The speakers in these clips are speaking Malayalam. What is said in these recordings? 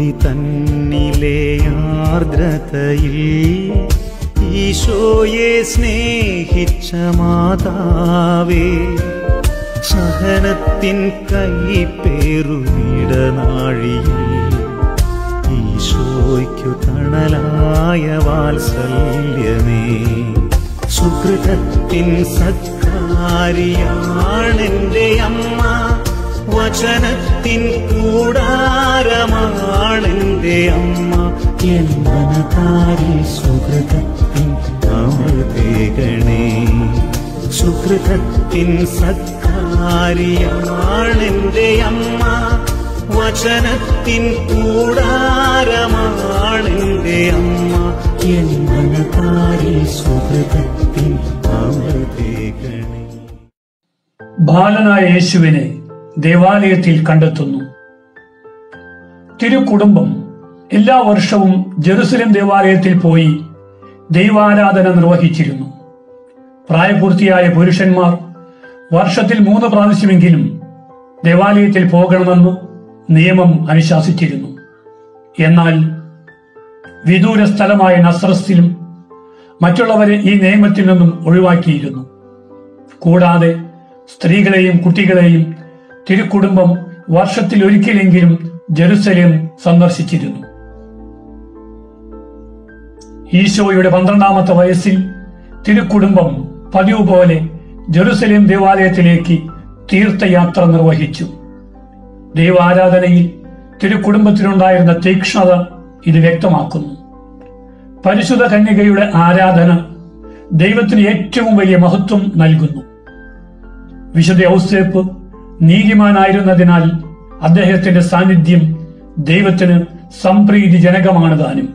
ഭൂമി തന്നിലെ ആർദ്രതയിൽ ഈശോയെ സ്നേഹിച്ച മാതാവേ സഹനത്തിൻ കൈപ്പേറുമിടനാഴിയിൽ ഈശോയ്ക്കു തണലായ വാത്സല്യമേ സുഹൃതത്തിൻ സത്കാരിയാണെന്റെ അമ്മ വചനത്തിൻ കൂടാരമാണെന്റെ അമ്മ എൻ മനതാരി സുഹൃതത്തിൻ അമൃതേകണേ സുഹൃതത്തിൻ സത്കാരിയാണെന്റെ അമ്മ വചനത്തിൻ കൂടാരമാണെന്റെ അമ്മ എൻ മനതാരി സുഹൃതത്തിൻ അമൃതേകണേ ബാലനായ യേശുവിനെ ദേവാലയത്തിൽ കണ്ടെത്തുന്നു തിരുക്കുടുംബം എല്ലാ വർഷവും ജെറുസലേം ദേവാലയത്തിൽ പോയി ദൈവാരാധന നിർവഹിച്ചിരുന്നു പ്രായപൂർത്തിയായ പുരുഷന്മാർ വർഷത്തിൽ മൂന്ന് പ്രാവശ്യമെങ്കിലും ദേവാലയത്തിൽ പോകണമെന്ന് നിയമം അനുശാസിച്ചിരുന്നു എന്നാൽ വിദൂര സ്ഥലമായ നസ്രസിലും മറ്റുള്ളവരെ ഈ നിയമത്തിൽ നിന്നും ഒഴിവാക്കിയിരുന്നു കൂടാതെ സ്ത്രീകളെയും കുട്ടികളെയും തിരുക്കുടുംബം വർഷത്തിൽ ഒരിക്കലെങ്കിലും ജെറുസലേം സന്ദർശിച്ചിരുന്നു ഈശോയുടെ പന്ത്രണ്ടാമത്തെ വയസ്സിൽ തിരുക്കുടുംബം പതിവ് പോലെ ജെറുസലേം ദേവാലയത്തിലേക്ക് തീർത്ഥയാത്ര നിർവഹിച്ചു ദൈവാരാധനയിൽ തിരുക്കുടുംബത്തിനുണ്ടായിരുന്ന തീക്ഷ്ണത ഇത് വ്യക്തമാക്കുന്നു പരിശുദ്ധ കന്യകയുടെ ആരാധന ദൈവത്തിന് ഏറ്റവും വലിയ മഹത്വം നൽകുന്നു വിശുദ്ധ ഔസേപ്പ് നീതിമാനായിരുന്നതിനാൽ അദ്ദേഹത്തിന്റെ സാന്നിധ്യം ദൈവത്തിന് സംപ്രീതിജനകമാണ് താനും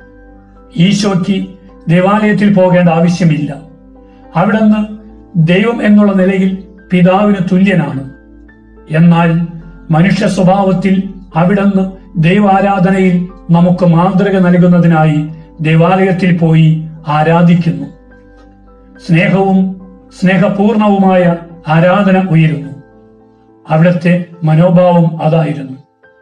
ഈശോയ്ക്ക് ദേവാലയത്തിൽ പോകേണ്ട ആവശ്യമില്ല അവിടുന്ന് ദൈവം എന്നുള്ള നിലയിൽ പിതാവിന് തുല്യനാണ് എന്നാൽ മനുഷ്യ സ്വഭാവത്തിൽ അവിടുന്ന് ദൈവാരാധനയിൽ നമുക്ക് മാതൃക നൽകുന്നതിനായി ദേവാലയത്തിൽ പോയി ആരാധിക്കുന്നു സ്നേഹവും സ്നേഹപൂർണവുമായ ആരാധന ഉയരുന്നു അവിടുത്തെ മനോഭാവം അതായിരുന്നു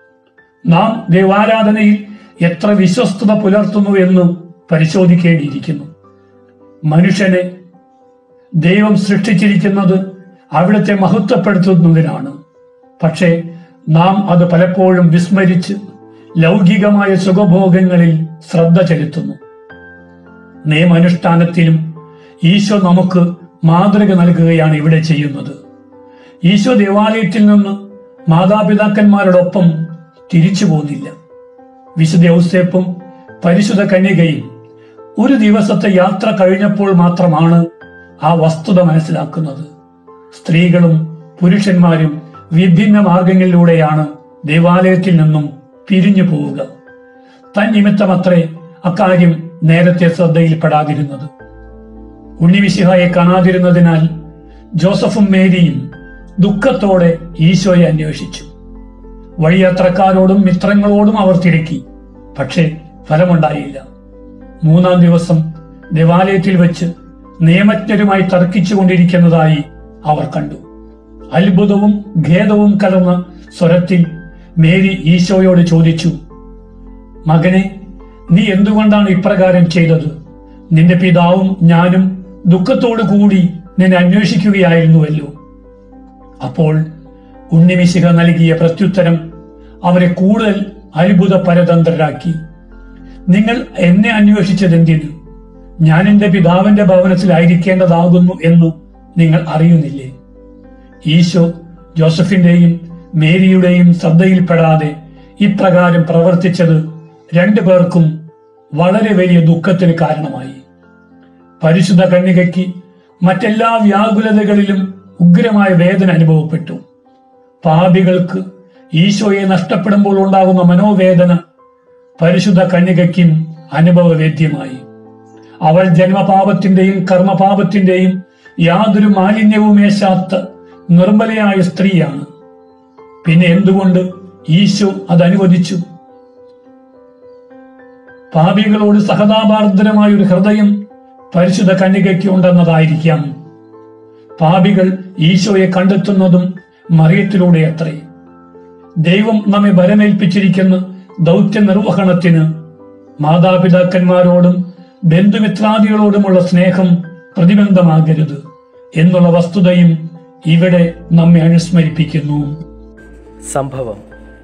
നാം ദൈവാരാധനയിൽ എത്ര വിശ്വസ്തത പുലർത്തുന്നു എന്ന് പരിശോധിക്കേണ്ടിയിരിക്കുന്നു മനുഷ്യനെ ദൈവം സൃഷ്ടിച്ചിരിക്കുന്നത് അവിടുത്തെ മഹത്വപ്പെടുത്തുന്നതിനാണ് പക്ഷേ നാം അത് പലപ്പോഴും വിസ്മരിച്ച് ലൗകികമായ സുഖഭോഗങ്ങളിൽ ശ്രദ്ധ ചെലുത്തുന്നു നിയമനുഷ്ഠാനത്തിലും ഈശോ നമുക്ക് മാതൃക നൽകുകയാണ് ഇവിടെ ചെയ്യുന്നത് ഈശോ ദേവാലയത്തിൽ നിന്ന് മാതാപിതാക്കന്മാരോടൊപ്പം തിരിച്ചു പോന്നില്ല വിശുദ്ധ ഔസേപ്പും പരിശുദ്ധ കന്യകയും ഒരു ദിവസത്തെ യാത്ര കഴിഞ്ഞപ്പോൾ മാത്രമാണ് ആ വസ്തുത മനസ്സിലാക്കുന്നത് സ്ത്രീകളും പുരുഷന്മാരും വിഭിന്ന മാർഗങ്ങളിലൂടെയാണ് ദേവാലയത്തിൽ നിന്നും പിരിഞ്ഞു പോവുക തന്നിമിത്തമത്രേ അക്കാര്യം നേരത്തെ ശ്രദ്ധയിൽപ്പെടാതിരുന്നത് ഉണ്ണിവിശിഹായെ കാണാതിരുന്നതിനാൽ ജോസഫും മേരിയും ദുഃഖത്തോടെ ഈശോയെ അന്വേഷിച്ചു വഴിയാത്രക്കാരോടും മിത്രങ്ങളോടും അവർ തിരക്കി പക്ഷേ ഫലമുണ്ടായില്ല മൂന്നാം ദിവസം ദേവാലയത്തിൽ വെച്ച് നിയമജ്ഞരുമായി തർക്കിച്ചുകൊണ്ടിരിക്കുന്നതായി അവർ കണ്ടു അത്ഭുതവും ഖേദവും കലർന്ന സ്വരത്തിൽ മേരി ഈശോയോട് ചോദിച്ചു മകനെ നീ എന്തുകൊണ്ടാണ് ഇപ്രകാരം ചെയ്തത് നിന്റെ പിതാവും ഞാനും ദുഃഖത്തോടു കൂടി നിന്നെ അന്വേഷിക്കുകയായിരുന്നുവല്ലോ അപ്പോൾ ഉണ്ണിമിശിക നൽകിയ പ്രത്യുത്തരം അവരെ കൂടുതൽ അത്ഭുത പരതന്ത്രരാക്കി നിങ്ങൾ എന്നെ അന്വേഷിച്ചതെന്തിന് ഞാൻ എന്റെ പിതാവിന്റെ ഭവനത്തിലായിരിക്കേണ്ടതാകുന്നു എന്ന് നിങ്ങൾ അറിയുന്നില്ലേ ഈശോ ജോസഫിന്റെയും മേരിയുടെയും ശ്രദ്ധയിൽപ്പെടാതെ ഇപ്രകാരം പ്രവർത്തിച്ചത് രണ്ടു പേർക്കും വളരെ വലിയ ദുഃഖത്തിന് കാരണമായി പരിശുദ്ധ കന്യകയ്ക്ക് മറ്റെല്ലാ വ്യാകുലതകളിലും ഉഗ്രമായ വേദന അനുഭവപ്പെട്ടു പാപികൾക്ക് ഈശോയെ നഷ്ടപ്പെടുമ്പോൾ ഉണ്ടാകുന്ന മനോവേദന പരിശുദ്ധ കന്യകയ്ക്കും അനുഭവവേദ്യമായി അവൾ ജന്മപാപത്തിന്റെയും കർമ്മപാപത്തിന്റെയും യാതൊരു മാലിന്യവുമേശാത്ത നിർമ്മലയായ സ്ത്രീയാണ് പിന്നെ എന്തുകൊണ്ട് ഈശോ അത് അനുവദിച്ചു പാപികളോട് സഹതാപാർദ്രമായ ഒരു ഹൃദയം പരിശുദ്ധ കന്യകയ്ക്ക് ഉണ്ടെന്നതായിരിക്കാം പാപികൾ ഈശോയെ കണ്ടെത്തുന്നതും മറിയത്തിലൂടെ അത്രേ ദൈവം നമ്മെ ബലമേൽപ്പിച്ചിരിക്കുന്ന ദൗത്യ നിർവഹണത്തിന് മാതാപിതാക്കന്മാരോടും ബന്ധുമിത്രാദികളോടുമുള്ള സ്നേഹം പ്രതിബന്ധമാകരുത് എന്നുള്ള വസ്തുതയും ഇവിടെ നമ്മെ അനുസ്മരിപ്പിക്കുന്നു സംഭവം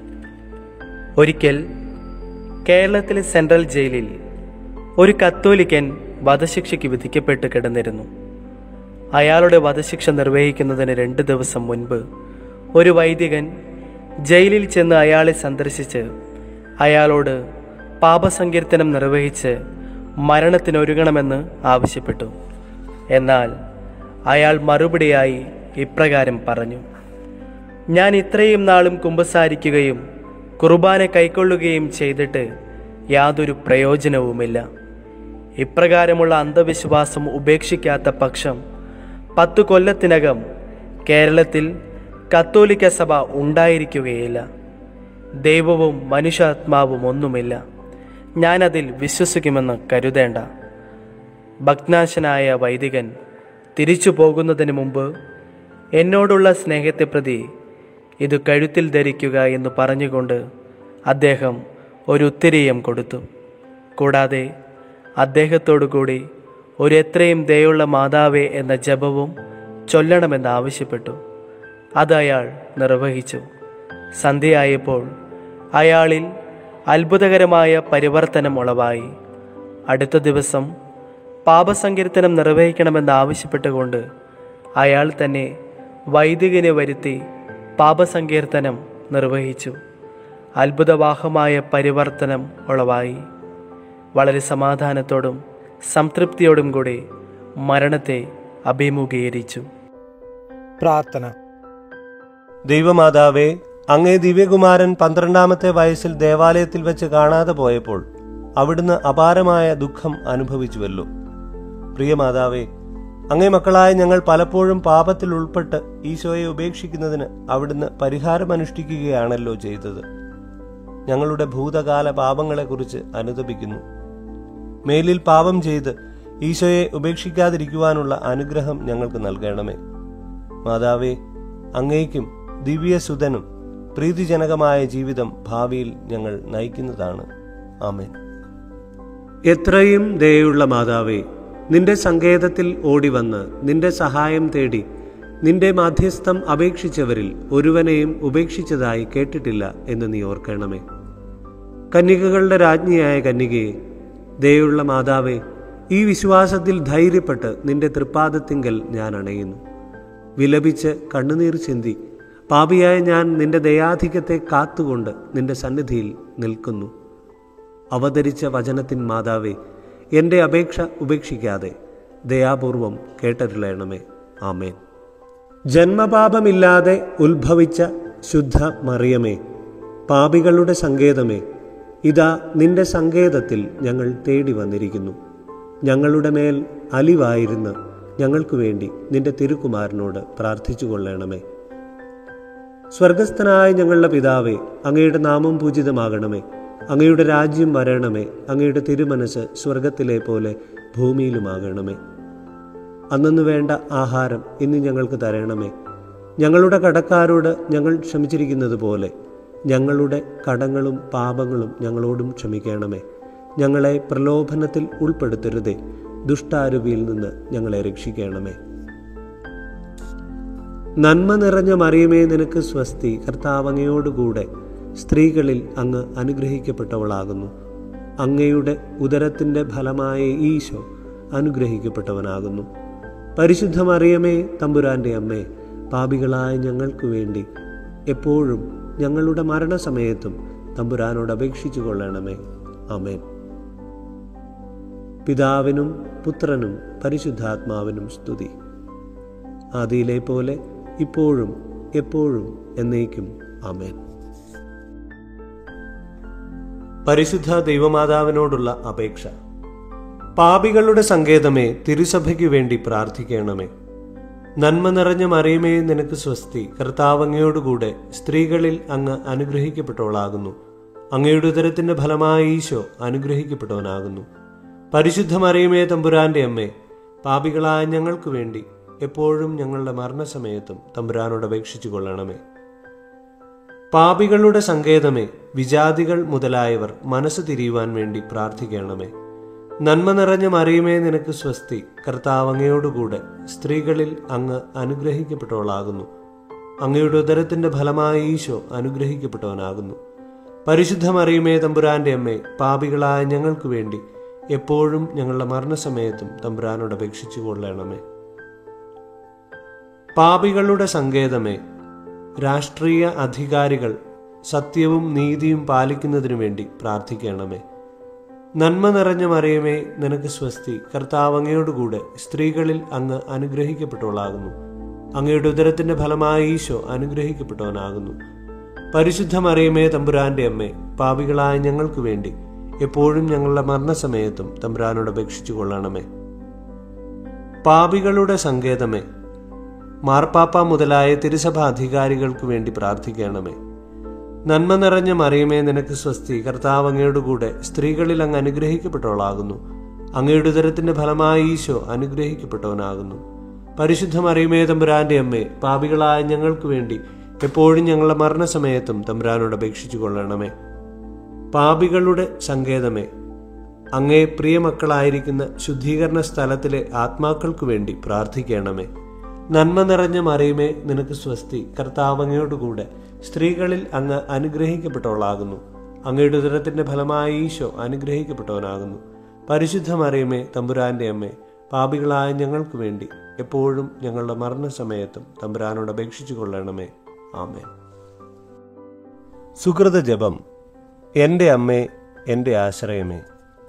ഒരിക്കൽ കേരളത്തിലെ സെൻട്രൽ ജയിലിൽ ഒരു കത്തോലിക്കൻ വധശിക്ഷയ്ക്ക് വിധിക്കപ്പെട്ട് കിടന്നിരുന്നു അയാളുടെ വധശിക്ഷ നിർവഹിക്കുന്നതിന് രണ്ട് ദിവസം മുൻപ് ഒരു വൈദികൻ ജയിലിൽ ചെന്ന് അയാളെ സന്ദർശിച്ച് അയാളോട് പാപസങ്കീർത്തനം നിർവഹിച്ച് മരണത്തിനൊരുങ്ങണമെന്ന് ആവശ്യപ്പെട്ടു എന്നാൽ അയാൾ മറുപടിയായി ഇപ്രകാരം പറഞ്ഞു ഞാൻ ഇത്രയും നാളും കുമ്പസാരിക്കുകയും കുർബാന കൈക്കൊള്ളുകയും ചെയ്തിട്ട് യാതൊരു പ്രയോജനവുമില്ല ഇപ്രകാരമുള്ള അന്ധവിശ്വാസം ഉപേക്ഷിക്കാത്ത പക്ഷം പത്തു കൊല്ലത്തിനകം കേരളത്തിൽ കത്തോലിക്ക സഭ ഉണ്ടായിരിക്കുകയില്ല ദൈവവും മനുഷ്യാത്മാവും ഒന്നുമില്ല ഞാനതിൽ വിശ്വസിക്കുമെന്ന് കരുതേണ്ട ഭഗ്നാശനായ വൈദികൻ തിരിച്ചു പോകുന്നതിന് മുമ്പ് എന്നോടുള്ള സ്നേഹത്തെ പ്രതി ഇത് കഴുത്തിൽ ധരിക്കുക എന്ന് പറഞ്ഞുകൊണ്ട് അദ്ദേഹം ഒരു ഉത്തരീയം കൊടുത്തു കൂടാതെ അദ്ദേഹത്തോടു കൂടി ഒരു എത്രയും ദയുള്ള മാതാവേ എന്ന ജപവും ചൊല്ലണമെന്ന് ആവശ്യപ്പെട്ടു അത് അയാൾ നിർവഹിച്ചു സന്ധ്യയായപ്പോൾ അയാളിൽ അത്ഭുതകരമായ പരിവർത്തനം ഉളവായി അടുത്ത ദിവസം പാപസങ്കീർത്തനം നിർവഹിക്കണമെന്ന് ആവശ്യപ്പെട്ടുകൊണ്ട് അയാൾ തന്നെ വൈദികനെ വരുത്തി പാപസങ്കീർത്തനം നിർവഹിച്ചു അത്ഭുതവാഹമായ പരിവർത്തനം ഉളവായി വളരെ സമാധാനത്തോടും സംതൃപ്തിയോടും കൂടി മരണത്തെ അഭിമുഖീകരിച്ചു പ്രാർത്ഥന ദൈവമാതാവേ അങ്ങേ ദിവ്യകുമാരൻ പന്ത്രണ്ടാമത്തെ വയസ്സിൽ ദേവാലയത്തിൽ വെച്ച് കാണാതെ പോയപ്പോൾ അവിടുന്ന് അപാരമായ ദുഃഖം അനുഭവിച്ചുവല്ലോ പ്രിയ മാതാവേ അങ്ങേ മക്കളായ ഞങ്ങൾ പലപ്പോഴും പാപത്തിൽ ഉൾപ്പെട്ട് ഈശോയെ ഉപേക്ഷിക്കുന്നതിന് അവിടുന്ന് പരിഹാരമനുഷ്ഠിക്കുകയാണല്ലോ ചെയ്തത് ഞങ്ങളുടെ ഭൂതകാല പാപങ്ങളെക്കുറിച്ച് അനുതപിക്കുന്നു മേലിൽ പാപം ചെയ്ത് ഈശോയെ ഉപേക്ഷിക്കാതിരിക്കുവാനുള്ള അനുഗ്രഹം ഞങ്ങൾക്ക് നൽകണമേ മാതാവേ അങ്ങേക്കും ദിവ്യസുതനും പ്രീതിജനകമായ ജീവിതം ഭാവിയിൽ ഞങ്ങൾ നയിക്കുന്നതാണ് ആമേൻ എത്രയും ദയുള്ള മാതാവേ നിന്റെ സങ്കേതത്തിൽ ഓടിവന്ന് നിന്റെ സഹായം തേടി നിന്റെ മാധ്യസ്ഥം അപേക്ഷിച്ചവരിൽ ഒരുവനെയും ഉപേക്ഷിച്ചതായി കേട്ടിട്ടില്ല എന്ന് നീ ഓർക്കണമേ കന്യകകളുടെ രാജ്ഞിയായ കന്യകയെ ദയുള്ള മാതാവേ ഈ വിശ്വാസത്തിൽ ധൈര്യപ്പെട്ട് നിന്റെ തൃപ്പാദത്തിങ്കൽ ഞാൻ അണയുന്നു വിലപിച്ച് കണ്ണുനീർ ചിന്തി പാപിയായ ഞാൻ നിന്റെ ദയാധിക്യത്തെ കാത്തുകൊണ്ട് നിന്റെ സന്നിധിയിൽ നിൽക്കുന്നു അവതരിച്ച വചനത്തിൻ മാതാവേ എൻ്റെ അപേക്ഷ ഉപേക്ഷിക്കാതെ ദയാപൂർവം കേട്ടരുളയണമേ ആമേൻ ജന്മപാപമില്ലാതെ ഉത്ഭവിച്ച ശുദ്ധ മറിയമേ പാപികളുടെ സങ്കേതമേ ഇതാ നിന്റെ സങ്കേതത്തിൽ ഞങ്ങൾ തേടി വന്നിരിക്കുന്നു ഞങ്ങളുടെ മേൽ അലിവായിരുന്ന് ഞങ്ങൾക്ക് വേണ്ടി നിന്റെ തിരുക്കുമാരനോട് പ്രാർത്ഥിച്ചു കൊള്ളണമേ സ്വർഗസ്ഥനായ ഞങ്ങളുടെ പിതാവേ അങ്ങയുടെ നാമം പൂജിതമാകണമേ അങ്ങയുടെ രാജ്യം വരണമേ അങ്ങയുടെ തിരുമനസ് സ്വർഗത്തിലെ പോലെ ഭൂമിയിലുമാകണമേ അന്നു വേണ്ട ആഹാരം ഇന്ന് ഞങ്ങൾക്ക് തരണമേ ഞങ്ങളുടെ കടക്കാരോട് ഞങ്ങൾ ക്ഷമിച്ചിരിക്കുന്നത് പോലെ ഞങ്ങളുടെ കടങ്ങളും പാപങ്ങളും ഞങ്ങളോടും ക്ഷമിക്കണമേ ഞങ്ങളെ പ്രലോഭനത്തിൽ ഉൾപ്പെടുത്തരുതേ ദുഷ്ടാരുവിയിൽ നിന്ന് ഞങ്ങളെ രക്ഷിക്കണമേ നന്മ നിറഞ്ഞ മറിയമേ നിനക്ക് സ്വസ്തി കർത്താവ് അങ്ങയോടുകൂടെ സ്ത്രീകളിൽ അങ്ങ് അനുഗ്രഹിക്കപ്പെട്ടവളാകുന്നു അങ്ങയുടെ ഉദരത്തിൻ്റെ ഫലമായ ഈശോ അനുഗ്രഹിക്കപ്പെട്ടവനാകുന്നു പരിശുദ്ധ മറിയമേ തമ്പുരാൻ്റെ അമ്മേ പാപികളായ ഞങ്ങൾക്ക് വേണ്ടി എപ്പോഴും ഞങ്ങളുടെ മരണസമയത്തും തമ്പുരാനോട് അപേക്ഷിച്ചു കൊള്ളണമേ ആമേൻ പിതാവിനും പുത്രനും പരിശുദ്ധാത്മാവിനും സ്തുതി ആദിയിലെ പോലെ ഇപ്പോഴും എപ്പോഴും എന്നേക്കും ആമേൻ പരിശുദ്ധ ദൈവമാതാവിനോടുള്ള അപേക്ഷ പാപികളുടെ സങ്കേതമേ തിരുസഭയ്ക്കു വേണ്ടി പ്രാർത്ഥിക്കണമേ നന്മ നിറഞ്ഞ മറിയമേ നിനക്ക് സ്വസ്തി കർത്താവ് അങ്ങയോടുകൂടെ സ്ത്രീകളിൽ അങ്ങ് അനുഗ്രഹിക്കപ്പെട്ടവളാകുന്നു അങ്ങയുടെ ഉദരത്തിന്റെ ഫലമായ ഈശോ അനുഗ്രഹിക്കപ്പെട്ടവനാകുന്നു പരിശുദ്ധ മറിയമേ തമ്പുരാന്റെ അമ്മേ പാപികളായ ഞങ്ങൾക്ക് വേണ്ടി എപ്പോഴും ഞങ്ങളുടെ മരണസമയത്തും തമ്പുരാനോട് അപേക്ഷിച്ചു കൊള്ളണമേ പാപികളുടെ സങ്കേതമേ വിജാതികൾ മുതലായവർ മനസ്സ് തിരിയുവാൻ വേണ്ടി പ്രാർത്ഥിക്കണമേ നന്മ നിറഞ്ഞ മറിയുമേ നിനക്ക് സ്വസ്തി കർത്താവ് അങ്ങയോടുകൂടെ സ്ത്രീകളിൽ അങ്ങ് അനുഗ്രഹിക്കപ്പെട്ടവളാകുന്നു അങ്ങയുടെ ഉദരത്തിന്റെ ഫലമായ ഈശോ അനുഗ്രഹിക്കപ്പെട്ടവനാകുന്നു പരിശുദ്ധ മറിയുമേ തമ്പുരാന്റെ അമ്മേ പാപികളായ ഞങ്ങൾക്ക് വേണ്ടി എപ്പോഴും ഞങ്ങളുടെ മരണസമയത്തും തമ്പുരാനോട് അപേക്ഷിച്ചു കൊള്ളണമേ പാപികളുടെ സങ്കേതമേ രാഷ്ട്രീയ അധികാരികൾ സത്യവും നീതിയും പാലിക്കുന്നതിനു വേണ്ടി പ്രാർത്ഥിക്കണമേ നന്മ നിറഞ്ഞ മറിയമേ നിനക്ക് സ്വസ്തി കർത്താവ് അങ്ങയോടുകൂടെ സ്ത്രീകളിൽ അങ്ങ് അനുഗ്രഹിക്കപ്പെട്ടവളാകുന്നു അങ്ങയുടെ ഉദരത്തിന്റെ ഫലമായ ഈശോ അനുഗ്രഹിക്കപ്പെട്ടവനാകുന്നു പരിശുദ്ധ മറിയമേ തമ്പുരാന്റെ അമ്മേ പാപികളായ ഞങ്ങൾക്ക് വേണ്ടി എപ്പോഴും ഞങ്ങളുടെ മരണസമയത്തും തമ്പുരാനോട് അപേക്ഷിച്ചു കൊള്ളണമേ പാപികളുടെ സങ്കേതമേ മാർപ്പാപ്പ മുതലായ തിരുസഭ അധികാരികൾക്ക് വേണ്ടി പ്രാർത്ഥിക്കണമേ നന്മ നിറഞ്ഞ മറിയമേ നിനക്ക് സ്വസ്തി കർത്താവ് അങ്ങയുടെ കൂടെ സ്ത്രീകളിൽ അങ്ങ് അനുഗ്രഹിക്കപ്പെട്ടവളാകുന്നു അങ്ങയുടെ ഉദരത്തിന്റെ ഫലമായ ഈശോ അനുഗ്രഹിക്കപ്പെട്ടവനാകുന്നു പരിശുദ്ധ മറിയമേ തമ്പുരാന്റെ അമ്മേ പാപികളായ ഞങ്ങൾക്ക് വേണ്ടി എപ്പോഴും ഞങ്ങളുടെ മരണസമയത്തും തമ്പുരാനോട് അപേക്ഷിച്ചു കൊള്ളണമേ പാപികളുടെ സങ്കേതമേ അങ്ങേ പ്രിയമക്കളായിരിക്കുന്ന ശുദ്ധീകരണ സ്ഥലത്തിലെ ആത്മാക്കൾക്കു വേണ്ടി പ്രാർത്ഥിക്കണമേ നന്മ നിറഞ്ഞ മറിയുമേ നിനക്ക് സ്വസ്തി കർത്താവ് അങ്ങയോടുകൂടെ സ്ത്രീകളിൽ അങ്ങ് അനുഗ്രഹിക്കപ്പെട്ടവളാകുന്നു അങ്ങയുടെ ഉദരത്തിന്റെ ഫലമായ ഈശോ അനുഗ്രഹിക്കപ്പെട്ടവനാകുന്നു പരിശുദ്ധ മറിയമേ തമ്പുരാന്റെ അമ്മേ പാപികളായ ഞങ്ങൾക്ക് വേണ്ടി എപ്പോഴും ഞങ്ങളുടെ മരണസമയത്തും തമ്പുരാനോട് അപേക്ഷിച്ചു കൊള്ളണമേ ആമേ സുഹൃത ജപം എൻ്റെ അമ്മേ എൻ്റെ ആശ്രയമേ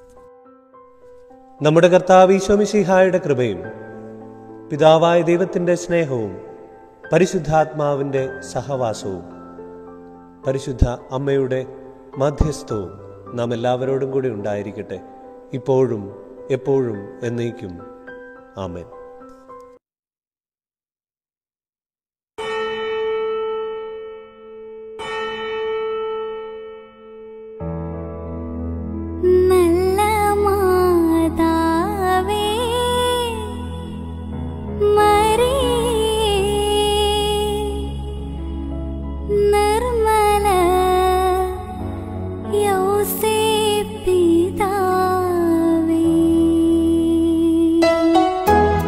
നമ്മുടെ കർത്താവ് ഈശോമിശിഹായുടെ കൃപയും പിതാവായ ദൈവത്തിൻ്റെ സ്നേഹവും പരിശുദ്ധാത്മാവിൻ്റെ സഹവാസവും പരിശുദ്ധ അമ്മയുടെ മധ്യസ്ഥവും നാം എല്ലാവരോടും കൂടി ഉണ്ടായിരിക്കട്ടെ ഇപ്പോഴും എപ്പോഴും എന്നേക്കും ആമേൻ നല്ല മാതാവേ മറിയേ നിർമ്മല യൗസേപ്പിതാവേ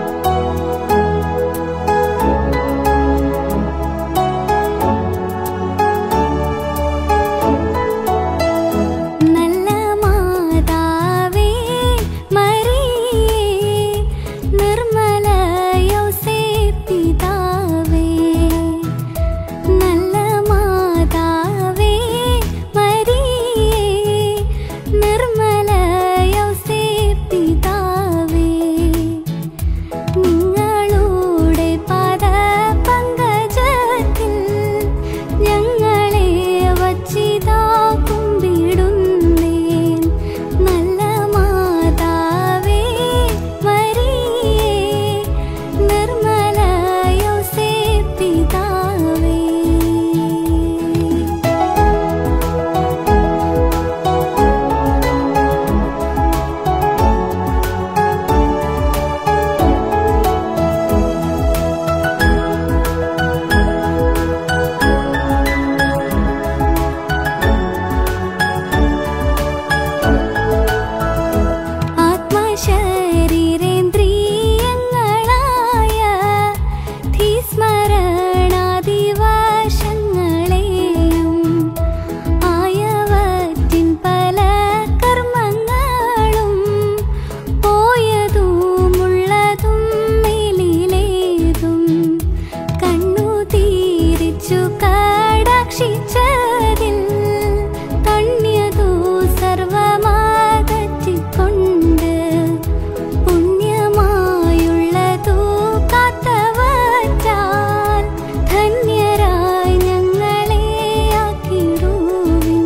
നല്ല മാതാവേ മറിയേ നിർമ്മല യൗസേപ്പിതാവേ നല്ല മാതാവേ മറിയേ നിർമ്മല യൗസേപ്പിതാവേ നിങ്ങളുടെ പദ പങ്കജത്തിൽ ഞങ്ങളെ വച്ചിതാ കുമ്പിടുന്നേൻ നല്ല മാതാവേ മറിയേ നിർമ്മല യൗസേപ്പിതാവേ ആത്മശരീരേന്ദ്രിയങ്ങളായ ധീസ്മരണാദിവശങ്ങളെയും ആയവറ്റിൻ പല കർമ്മങ്ങളും പോയതുമുള്ളതും മേലിലേതും കണ്ണു തീരിച്ചു കടാക്ഷിച്ചതിൽ തണ്യതു സർവമാകറ്റിക്കൊണ്ട് പുണ്യമായുള്ളതു കാത്തവറ്റാൽ ധന്യരായി ഞങ്ങളെ ആക്കിടുവിൻ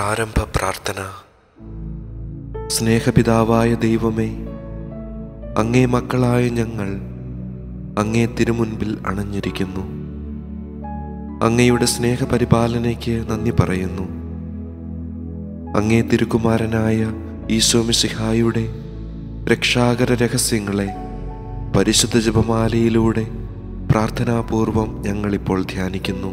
ആരംഭ പ്രാർത്ഥന സ്നേഹപിതാവായ ദൈവമേ അങ്ങേ മക്കളായ ഞങ്ങൾ അങ്ങേ തിരുമുൻപിൽ അണഞ്ഞിരിക്കുന്നു അങ്ങയുടെ സ്നേഹപരിപാലനയ്ക്ക് നന്ദി പറയുന്നു അങ്ങേ തിരുക്കുമാരനായ ഈശോമിശിഹായുടെ രക്ഷാകര രഹസ്യങ്ങളെ പരിശുദ്ധ ജപമാലയിലൂടെ പ്രാർത്ഥനാപൂർവം ഞങ്ങളിപ്പോൾ ധ്യാനിക്കുന്നു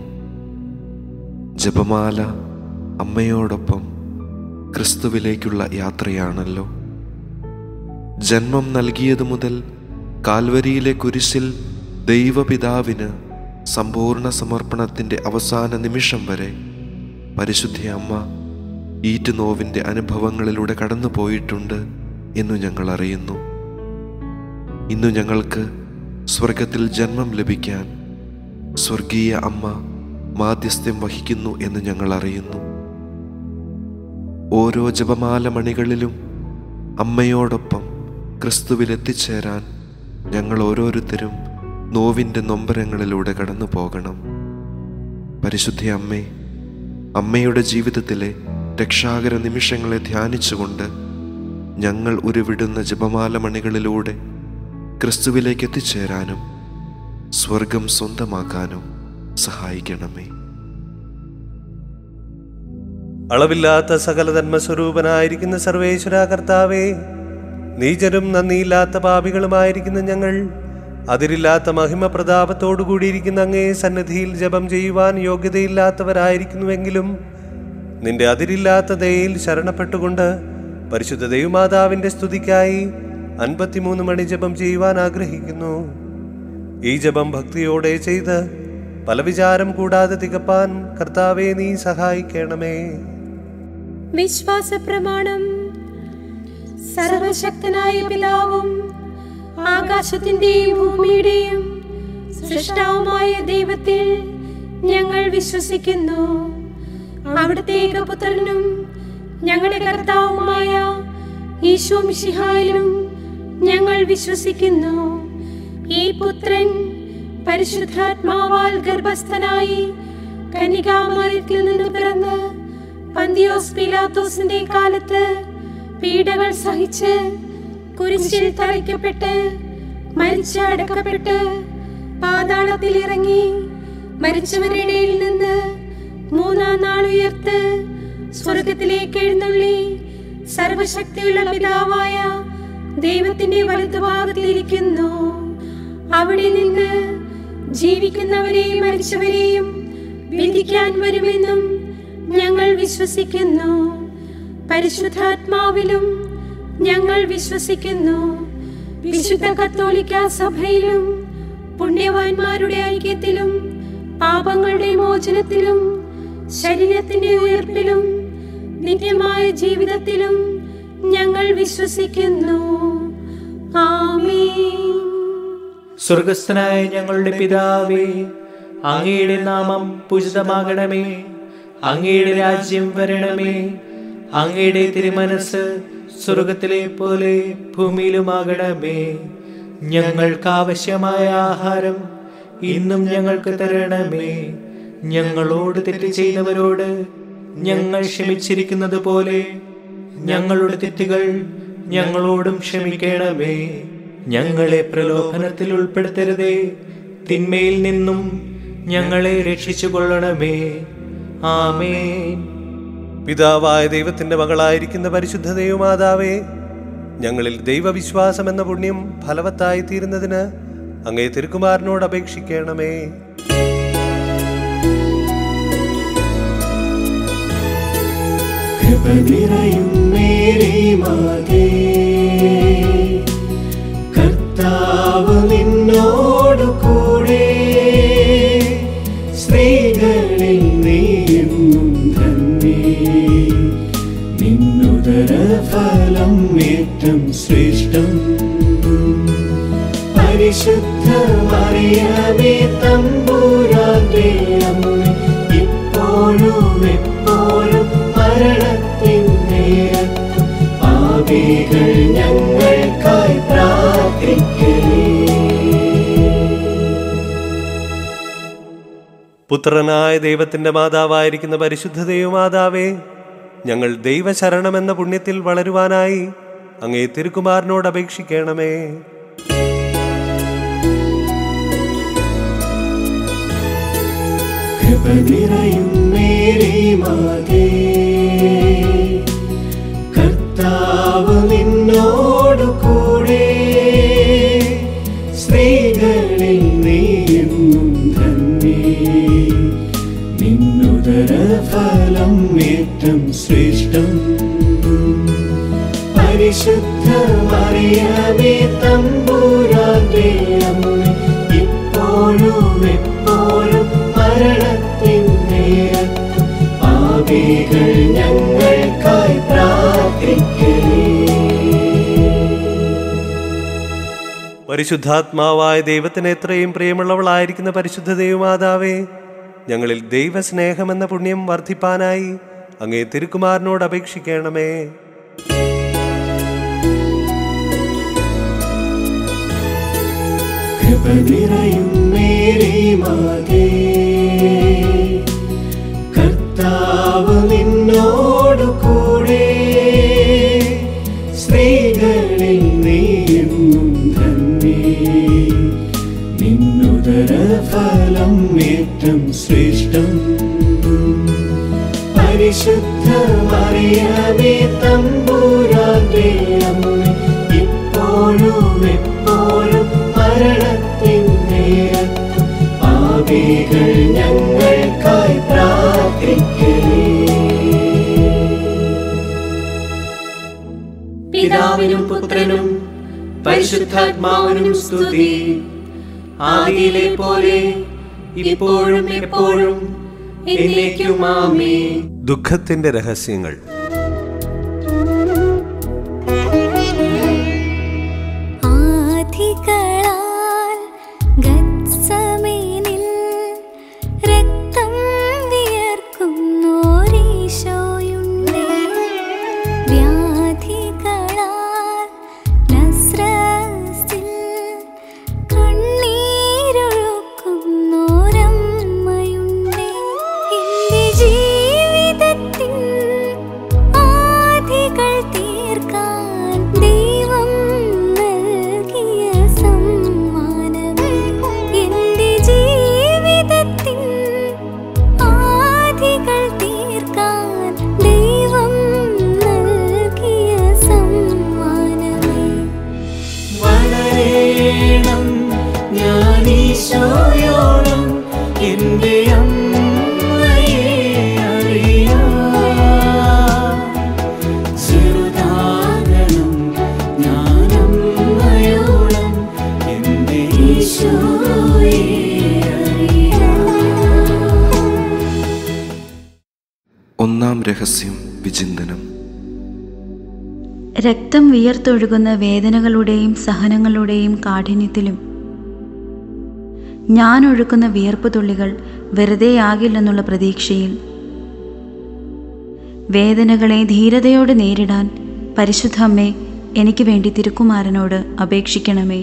ജപമാല അമ്മയോടൊപ്പം ക്രിസ്തുവിലേക്കുള്ള യാത്രയാണല്ലോ ജന്മം നൽകിയതു മുതൽ കാൽവരിയിലെ കുരിശിൽ ദൈവപിതാവിന് സമ്പൂർണ്ണ സമർപ്പണത്തിൻ്റെ അവസാന നിമിഷം വരെ പരിശുദ്ധ അമ്മ ഈറ്റുനോവിൻ്റെ അനുഭവങ്ങളിലൂടെ കടന്നു പോയിട്ടുണ്ട് എന്നു ഞങ്ങൾ അറിയുന്നു ഇന്നു ഞങ്ങൾക്ക് സ്വർഗത്തിൽ ജന്മം ലഭിക്കാൻ സ്വർഗീയ അമ്മ മാധ്യസ്ഥ്യം വഹിക്കുന്നു എന്ന് ഞങ്ങൾ അറിയുന്നു ഓരോ ജപമാല മണികളിലും അമ്മയോടൊപ്പം ക്രിസ്തുവിൽ എത്തിച്ചേരാൻ ഞങ്ങൾ ഓരോരുത്തരും നോവിൻ്റെ നൊമ്പരങ്ങളിലൂടെ കടന്നു പോകണം പരിശുദ്ധ അമ്മേ അമ്മയുടെ ജീവിതത്തിലെ രക്ഷാകര നിമിഷങ്ങളെ ധ്യാനിച്ചുകൊണ്ട് ഞങ്ങൾ ഉരുവിടുന്ന ജപമാല മണികളിലൂടെ ക്രിസ്തുവിലേക്ക് എത്തിച്ചേരാനും സ്വർഗം സ്വന്തമാക്കാനും സഹായിക്കണമേ അളവില്ലാത്ത സകല ധർമ്മസ്വരൂപനായിരിക്കുന്ന സർവേശ്വര കർത്താവേ നീചരും നന്ദിയില്ലാത്ത പാപികളുമായിരിക്കുന്ന ഞങ്ങൾ അതിരില്ലാത്ത മഹിമ പ്രതാപത്തോടുകൂടിയിരിക്കുന്ന അങ്ങേ സന്നിധിയിൽ ജപം ചെയ്യുവാൻ യോഗ്യതയില്ലാത്തവരായിരിക്കുന്നുവെങ്കിലും നിന്റെ അതിരില്ലാത്ത ദയയിൽ ശരണപ്പെട്ടുകൊണ്ട് പരിശുദ്ധ ദൈവമാതാവിന്റെ സ്തുതിക്കായി അൻപത്തിമൂന്ന് മണി ജപം ചെയ്യുവാൻ ആഗ്രഹിക്കുന്നു ഈ ജപം ഭക്തിയോടെ ചെയ്ത് പല വിചാരം കൂടാതെ തികപ്പാൻ കർത്താവെ നീ സഹായിക്കണമേ വിശ്വാസ പ്രമാണം സർവശക്തനായ പിതാവും ആകാശത്തിന്റെയും ഭൂമിയുടെയും സൃഷ്ടാവുമായ ദൈവത്തിൽ ഞങ്ങൾ വിശ്വസിക്കുന്നു അവിടുത്തെ ഏകപുത്രനും ഞങ്ങളുടെ കർത്താവുമായ ഈശോ മിശിഹായിലും ഞങ്ങൾ വിശ്വസിക്കുന്നു ഈ പുത്രൻ പരിശുദ്ധാത്മാവാൽ ഗർഭസ്ഥനായി കന്യകാമറിയത്തിൽ നിന്ന് പിറന്ന് പന്തിയോസ് പിലാത്തോസിന്റെ കാലത്ത് പീഡകൾ സഹിച്ച് കുരിശിൽ തറയ്ക്കപ്പെട്ട് മരിച്ച് അടക്കപ്പെട്ട് പാതാളത്തിൽ ഇറങ്ങി മരിച്ചവരുടെ ഇടയിൽ നിന്ന് മൂന്നാം നാൾ ഉയർത്ത് സ്വർഗത്തിലേക്ക് എഴുന്നള്ളി സർവശക്തിയുള്ള പിതാവായ ദൈവത്തിന്റെ വലതുഭാഗത്തിലിരിക്കുന്നു അവിടെ നിന്ന് ജീവിക്കുന്നവരെയും മരിച്ചവരെയും വിധിക്കാൻ വരുമെന്നും ഞങ്ങൾ വിശ്വസിക്കുന്നു പരിശുദ്ധാത്മാവിലും ഞങ്ങൾ വിശ്വസിക്കുന്നു വിശുദ്ധ കത്തോലിക്ക സഭയിലും പുണ്യവാന്മാരുടെ ഐക്യത്തിലും പാപങ്ങളുടെ മോചനത്തിലും ശരീരത്തിന്റെ ഉയർപ്പിലും നിത്യമായ ജീവിതത്തിലും ഞങ്ങൾ വിശ്വസിക്കുന്നു ആമേൻ സ്വർഗസ്ഥനായ ഞങ്ങളുടെ പിതാവേ അങ്ങയുടെ നാമം പൂജിതമാകണമേ അങ്ങയുടെ രാജ്യം വരണമേ അങ്ങയുടെ തിരുമനസ് സ്വർഗത്തിലെ പോലെ ഭൂമിയിലുമാകണമേ ഞങ്ങൾക്ക് ആവശ്യമായ ആഹാരം ഇന്നും ഞങ്ങൾക്ക് തരണമേ ഞങ്ങളോട് തെറ്റ് ചെയ്തവരോട് ഞങ്ങൾ ക്ഷമിച്ചിരിക്കുന്നത് പോലെ ഞങ്ങളുടെ തെറ്റുകൾ ഞങ്ങളോടും ക്ഷമിക്കണമേ ഞങ്ങളെ പ്രലോഭനത്തിൽ ഉൾപ്പെടുത്തരുതേ തിന്മയിൽ നിന്നും ഞങ്ങളെ രക്ഷിച്ചു കൊള്ളണമേ ആമേൻ പിതാവായ ദൈവത്തിന്റെ മകളായിരിക്കുന്ന പരിശുദ്ധ ദൈവമാതാവേ ഞങ്ങളിൽ ദൈവവിശ്വാസം എന്ന പുണ്യം ഫലവത്തായി തീരുന്നതിന് അങ്ങേ തിരുക്കുമാരനോട് അപേക്ഷിക്കണമേ കൃപ നിറയും മേരി മാതേ കർത്താവ് നിന്നോടു കൂടെ സ്ത്രീകളിൽ നീയെന്നും ധന്യേ നിന്നുദര ഫലം ഏറ്റം ശ്രേഷ്ഠം പരിശുദ്ധ മറിയമേ തമ്പൂരാന്റെ അമ്മ ഇപ്പോഴും എപ്പോഴും മരണത്തിൻ നേരത്തും പാപികൾ ഞങ്ങൾക്കായി പ്രാർത്ഥിക്കണേ പുത്രനായ ദൈവത്തിന്റെ മാതാവായിരിക്കുന്ന പരിശുദ്ധ ദൈവമാതാവേ ഞങ്ങൾ ദൈവശരണമെന്ന പുണ്യത്തിൽ വളരുവാനായി അങ്ങേ തിരുക്കുമാരനോട് അപേക്ഷിക്കണമേ കൃപ നിറയും മേരി മാതേ കർത്താവ് നിന്നോടു കൂടെ സ്ത്രീകളിൽ നീയെന്നും ധന്യേ നിന്നുദര ഫലം ഏറ്റം ശ്രേഷ്ഠം പരിശുദ്ധ മറിയമേ തമ്പൂരാന്റെ അമ്മ ഇപ്പോഴും എപ്പോഴും മരണത്തിൻ നേരത്തും പാപികൾ ഞങ്ങൾക്കായി പ്രാർത്ഥിക്കണേ പരിശുദ്ധാത്മാവായ ദൈവത്തിന് എത്രയും പ്രിയമുള്ളവളായിരിക്കുന്ന പരിശുദ്ധ ദൈവമാതാവേ ഞങ്ങളിൽ ദൈവസ്നേഹമെന്ന പുണ്യം വർദ്ധിപ്പാനായി അങ്ങേ തിരുക്കുമാരനോട് അപേക്ഷിക്കണമേ കൃപ നിറയും മേരി മാതേ കർത്താവ് നിന്നോടു കൂടെ സ്ത്രീകളിൽ നീയെന്നും ധന്യേ നിന്നുദര ഫലം ഏറ്റം ശ്രേഷ്ഠം പരിശുദ്ധ മറിയമേ തമ്പൂരാന്റെ അമ്മ ഇപ്പോഴും എപ്പോഴും മരണത്തിൻ നേരത്തും പാപികൾ ഞങ്ങൾക്കായി പ്രാർത്ഥിക്കണേ പിതാവിനും പുത്രനും പരിശുദ്ധാത്മാവിനും സ്തുതി ആദിയിലെ പോലെ ഇപ്പോഴും എപ്പോഴും എന്നേക്കും ആമേ ദുഃഖത്തിന്റെ രഹസ്യങ്ങൾ ആധികളാൽ ഗത്സമേനിൽ രക്തം വിയർക്കുന്നോരീശോയുണ്ടേ വ്യാധികളാൽ നസ്രസിൽ കണ്ണീരൊഴുക്കുന്നോരമ്മയുണ്ടേ എന്റെ ജീവിതത്തിൻ ആധികൾ തീർക്കാൻ ദൈവം നൽകിയ സമ്മാനമേ എന്റെ ജീവിതത്തിൻ ആധികൾ തീർക്കാൻ ദൈവം നൽകിയ സമ്മാനമേ വളരേണം ഞാൻ ഈശോയോളം എൻ്റെ അമ്മയെ അറിയാം ചെറുതാകണം ഞാൻ അമ്മയോളം എൻ്റെ ഈശോയെ അറിയാം ഒന്നാം രഹസ്യം വിചിന്തനം രക്തം വിയർത്തൊഴുകുന്ന വേദനകളുടെയും സഹനങ്ങളുടെയും കാഠിന്യത്തിലും ഞാൻ ഒഴുക്കുന്ന വിയർപ്പ് തുള്ളികൾ വെറുതെയാകില്ലെന്നുള്ള പ്രതീക്ഷയിൽ വേദനകളെ ധീരതയോടെ നേരിടാൻ പരിശുദ്ധ അമ്മേ എനിക്ക് വേണ്ടി തിരുക്കുമാരനോട് അപേക്ഷിക്കണമേ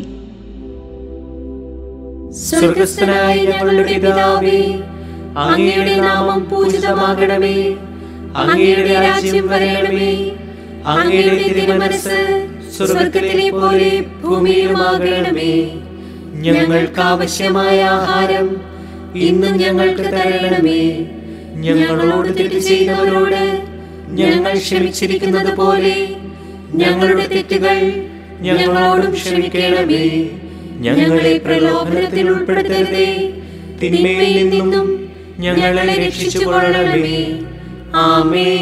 സ്വർഗസ്ഥനായ ഞങ്ങളുടെ പിതാവേ അങ്ങയുടെ നാമം പൂജിതമാകണമേ അങ്ങയുടെ രാജ്യം വരണമേ അങ്ങയുടെ തിരുമനസ് സ്വർഗത്തിലെ പോലെ ഭൂമിയിലുമാകണമേ ഞങ്ങൾക്ക് ആവശ്യമായ ആഹാരം ഇന്നും ഞങ്ങൾക്ക് തരണമേ ഞങ്ങളോട് തെറ്റ് ചെയ്തവരോട് ഞങ്ങൾ ക്ഷമിച്ചിരിക്കുന്നത് പോലെ ഞങ്ങളുടെ തെറ്റുകൾ ഞങ്ങളോടും ക്ഷമിക്കണമേ ഞങ്ങളെ പ്രലോഭനത്തിൽ ഉൾപ്പെടുത്തരുതേ തിന്മയിൽ നിന്നും ഞങ്ങളെ രക്ഷിച്ചു കൊള്ളണമേ ആമേ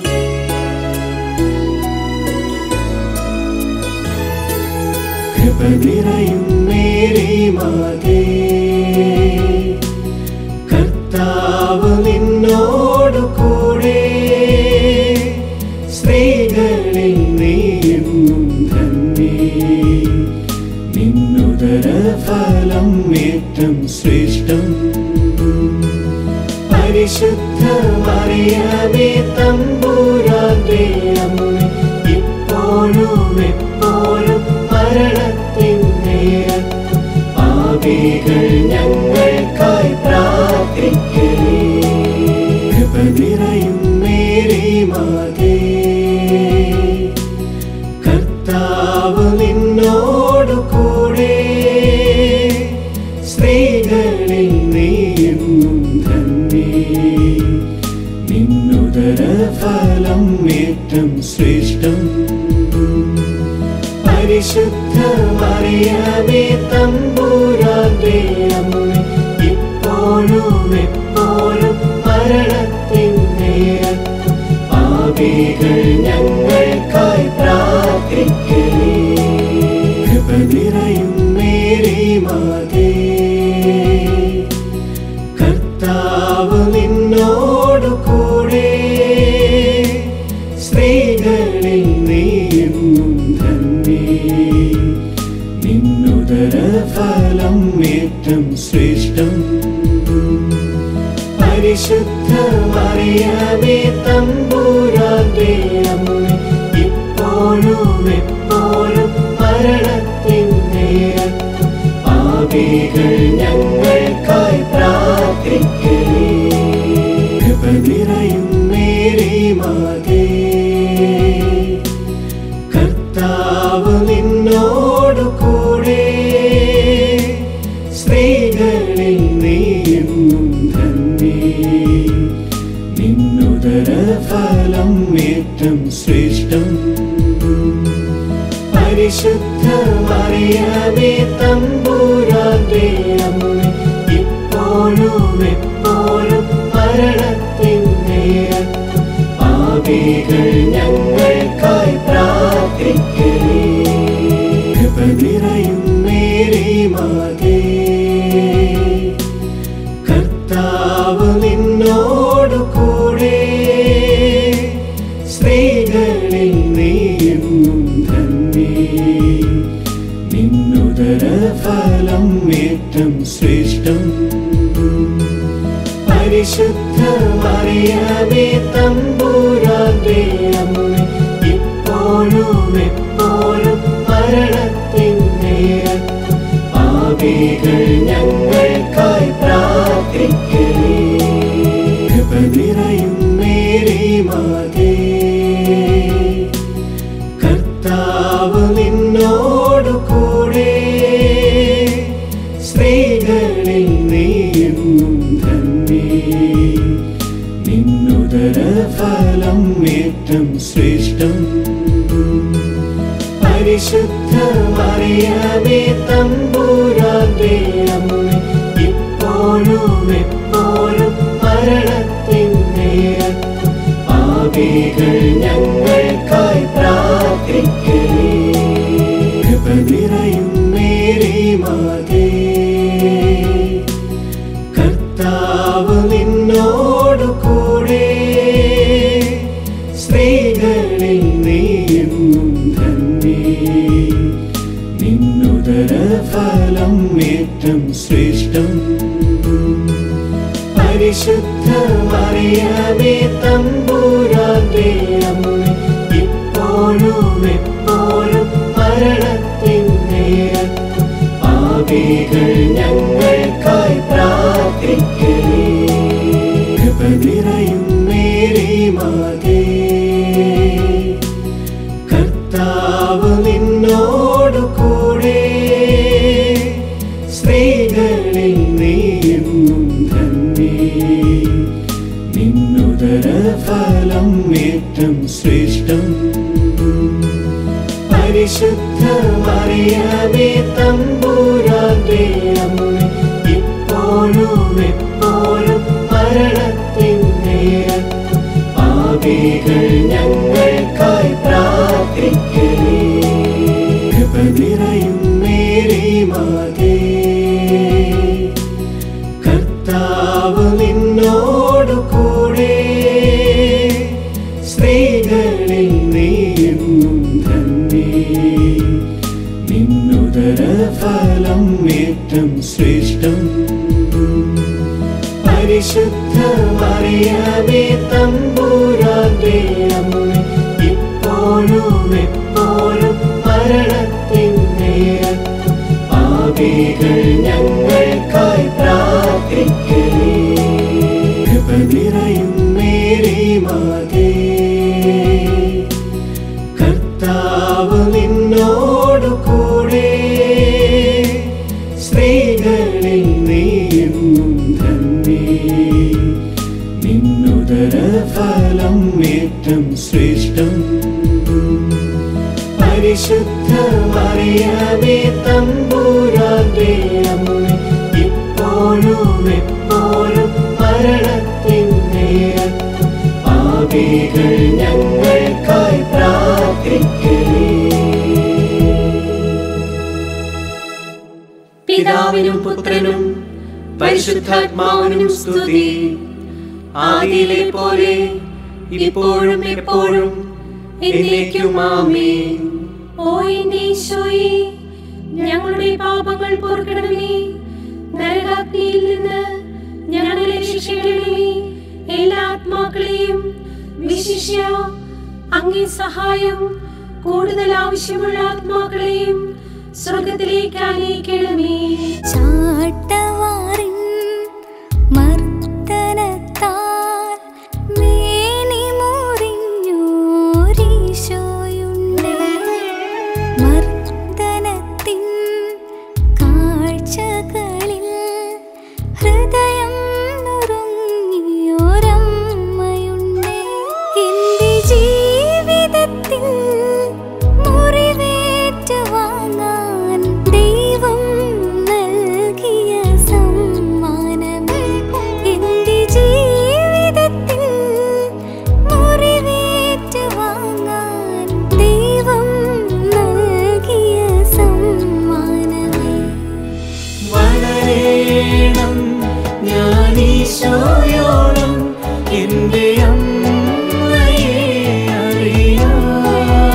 കൃപ നിറയും മേരി മാതേ കർത്താവ് നിന്നോടു കൂടെ സ്ത്രീകളിൽ നീയെന്നും ധന്യേ നിന്നുദര ഫലം ഏറ്റം ശ്രേഷ്ഠം പരിശുദ്ധ മറിയമേ തമ്പൂരാന്റെ അമ്മ ഇപ്പോഴും എപ്പോഴും മരണത്തിൻ നേരത്തും പാപികൾ ഞങ്ങൾക്കായി പ്രാർത്ഥിക്കണേ കൃപ നിറയും മേരി മാതേ സ്ത്രീകളിൽ നീയെന്നും ധന്യേ നിന്നുദര ഫലം ഏറ്റം ശ്രേഷ്ഠം പരിശുദ്ധ മറിയമേ തമ്പൂരാന്റെ അമ്മ ഇപ്പോഴും എപ്പോഴും മരണത്തിൻ നേരത്തും പാപികൾ ഞങ്ങൾക്കായി പ്രാർത്ഥിക്കേ കൃപ നിറയും മേരി മാതേ കർത്താവ് നിന്നോടു കൂടെ സ്ത്രീകളിൽ നീയെന്നും ധന്യേ നിന്നുദര ഫലം ഏറ്റം ശ്രേഷ്ഠം പരിശുദ്ധ മറിയമേ തമ്പൂരാന്റെ അമ്മ ഇപ്പോഴും എപ്പോഴും മരണത്തിൻ നേരത്തും പാപികൾ ഞങ്ങൾക്കായി പ്രാർത്ഥിക്കേ കൃപ നിറയും മേരി മാതേ കർത്താവ് നിന്നോടു കൂടെ സ്ത്രീകളിൽ നീയെന്നും ധന്യേ നിന്നുദര ഫലം ഏറ്റം ശ്രേഷ്ഠം പരിശുദ്ധ മറിയമേ തമ്പൂരാന്റെ അമ്മ ഇപ്പോഴും എപ്പോഴും മരണത്തിൻ നേരത്തും പാപികൾ ഞങ്ങൾക്കായി പ്രാർത്ഥിക്കേ കൃപ നിറയും മേരി മാതേ കർത്താവ് നിന്നോടു കൂടെ സ്ത്രീകളിൽ നീയെന്നും ധന്യേ നിന്നുദര ഫലം ഏറ്റം ശ്രേഷ്ഠം പരിശുദ്ധ മറിയമേ തമ്പൂരാന്റെ അമ്മ ഇപ്പോഴും എപ്പോഴും മരണത്തിൻ നേരത്തും പാപികൾ ഞങ്ങൾക്കായി പ്രാർത്ഥിക്കേ കൃപ നിറയും മേരി മാതേ കർത്താവ് നിന്നോടു കൂടെ സ്ത്രീകളിൽ നീയെന്നും ധന്യേ നിന്നുദര ഫലം ഏറ്റം ശ്രേഷ്ഠം പരിശുദ്ധ മറിയമേ തമ്പൂരാന്റെ അമ്മ ഇപ്പോഴും എപ്പോഴും മരണത്തിൻ നേരത്തും പാപികൾ ഞങ്ങൾക്കായി പ്രാർത്ഥിക്കേ കൃപ നിറയും മേരി മാതേ കർത്താവ് നിന്നോടു കൂടെ സ്ത്രീകളിൽ നീയെന്നും ധന്യേ നിന്നുദര ഫലം ഏറ്റം ശ്രേഷ്ഠം പരിശുദ്ധ മറിയമേ തമ്പൂരാന്റെ അമ്മ ഇപ്പോഴും എപ്പോഴും മരണത്തിൻ നേരത്തും പാപികൾ ഞങ്ങൾക്കായി പ്രാർത്ഥിക്കേ കൃപ നിറയും മേരി മാതേ കർത്താവ് നിന്നോടു കൂടെ സ്ത്രീകളിൽ നീയെന്നും ധന്യേ നിന്നുദര ഫലം ഏറ്റം ശ്രേഷ്ഠം പരിശുദ്ധ മറിയമേ തമ്പൂരാന്റെ അമ്മ ഇപ്പോഴും എപ്പോഴും മരണത്തിൻ നേരത്തും പാപികൾ ഞങ്ങൾക്കായി പ്രാർത്ഥിക്കേ കൃപ നിറയും മേരി മാതേ കർത്താവ് നിന്നോടു കൂടെ സ്ത്രീകളിൽ നീയെന്നും ധന്യേ നിന്നുദര ഫലം ഏറ്റം ശ്രേഷ്ഠം പരിശുദ്ധ മറിയമേ തമ്പൂരാന്റെ അമ്മ ഇപ്പോഴും എപ്പോഴും മരണത്തിൻ നേരത്തും പാപികൾ ഞങ്ങൾക്കായി പ്രാർത്ഥിക്കേ കൃപ നിറയും മേരി മാതേ കർത്താവ് നിന്നോടു കൂടെ സ്ത്രീകളിൽ നീ ഫലം ഏറ്റവും ശ്രേഷ്ഠം പരിശുദ്ധ മറിയമേ തമ്പൂരാന്റെ അമ്മ ഇപ്പോഴും എപ്പോഴും മരണത്തിൻ നേരത്തും പാപികൾ ഞങ്ങൾക്കായി പ്രാർത്ഥിക്കണേ പിതാവിനും പുത്രനും പരിശുദ്ധാത്മാവിനും സ്തുതി ആദിയിലെ പോലെ ഇപ്പോഴും എപ്പോഴും എന്നേക്കും ആമേൻ ഓ എന്റെ ഈശോയെ ഞങ്ങളുടെ പാപങ്ങൾ പൊറുക്കണമേ നരകാഗ്നിയിൽ നിന്ന് ഞങ്ങളെ രക്ഷിക്കണമേ എല്ലാ ആത്മാക്കളെയും വിശിഷ്യ അങ്ങേ സഹായം കൂടുതൽ ആവശ്യമുള്ള ആത്മാക്കളെയും സ്വർഗത്തിലേക്ക് ആനയിക്കണമേ ചാട്ടവാറിൻ മർദ്ദനത്താൽ മേനി മുറിഞ്ഞോരീശോയുണ്ട് മർദ്ദനത്തിൻ കാഴ്ചകളിൽ ഹൃദയം നുറുങ്ങിയോരമ്മയുണ്ട് എന്റെ ജീവിതത്തിൽ മുറിവേറ്റ് വാങ്ങാൻ ദൈവം നൽകിയ സമ്മാനമേ എന്റെ ജീവിതത്തിൽ മുറിവേറ്റ് വാങ്ങാൻ ദൈവം നൽകിയ സമ്മാനമേ വളരേണം ഞാൻ ഈശോയോളം എൻ്റെ അമ്മയെ അറിയാം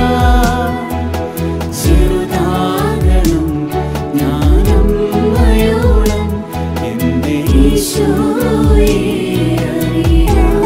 ചെറുതാകണം ഞാൻ അമ്മയോളം എൻ്റെ ഈശോയെ അറിയാം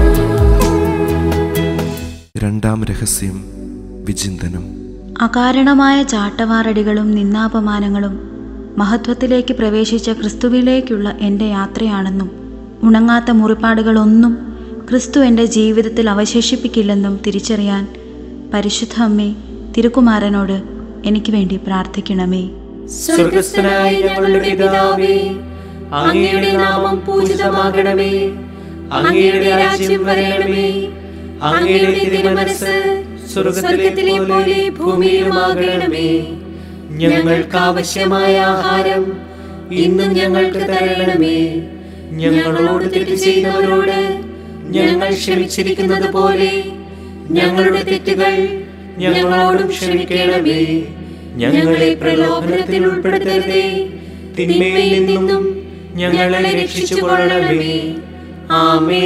രണ്ടാം രഹസ്യം വിചിന്തനം അകാരണമായ ചാട്ടവാറടികളും നിന്നാപമാനങ്ങളും മഹത്വത്തിലേക്ക് പ്രവേശിച്ച ക്രിസ്തുവിലേക്കുള്ള എൻ്റെ യാത്രയാണെന്നും ഉണങ്ങാത്ത മുറിപ്പാടുകളൊന്നും ക്രിസ്തു എൻ്റെ ജീവിതത്തിൽ അവശേഷിപ്പിക്കില്ലെന്നും തിരിച്ചറിയാൻ പരിശുദ്ധ അമ്മേ തിരുക്കുമാരനോട് എനിക്ക് വേണ്ടി പ്രാർത്ഥിക്കണമേ സ്വർഗസ്ഥനായ ഞങ്ങളുടെ പിതാവേ അങ്ങയുടെ നാമം പൂജിതമാകണമേ അങ്ങയുടെ രാജ്യം വരണമേ അങ്ങയുടെ തിരുമനസ് സ്വർഗത്തിലെ പോലെ ഭൂമിയിലുമാകണമേ ഞങ്ങൾക്ക് ആവശ്യമായ ആഹാരം ഇന്നും ഞങ്ങൾക്ക് തരണമേ ഞങ്ങളോട് തെറ്റ് ചെയ്തവരോട് ഞങ്ങൾ ക്ഷമിച്ചിരിക്കുന്നത് പോലെ ഞങ്ങളുടെ തെറ്റുകൾ ഞങ്ങളോടും ക്ഷമിക്കണമേ ഞങ്ങളെ പ്രലോഭനത്തിൽ ഉൾപ്പെടുത്തരുതേ തിന്മയിൽ നിന്നും ഞങ്ങളെ രക്ഷിച്ചുകൊള്ളണമേ ആമേ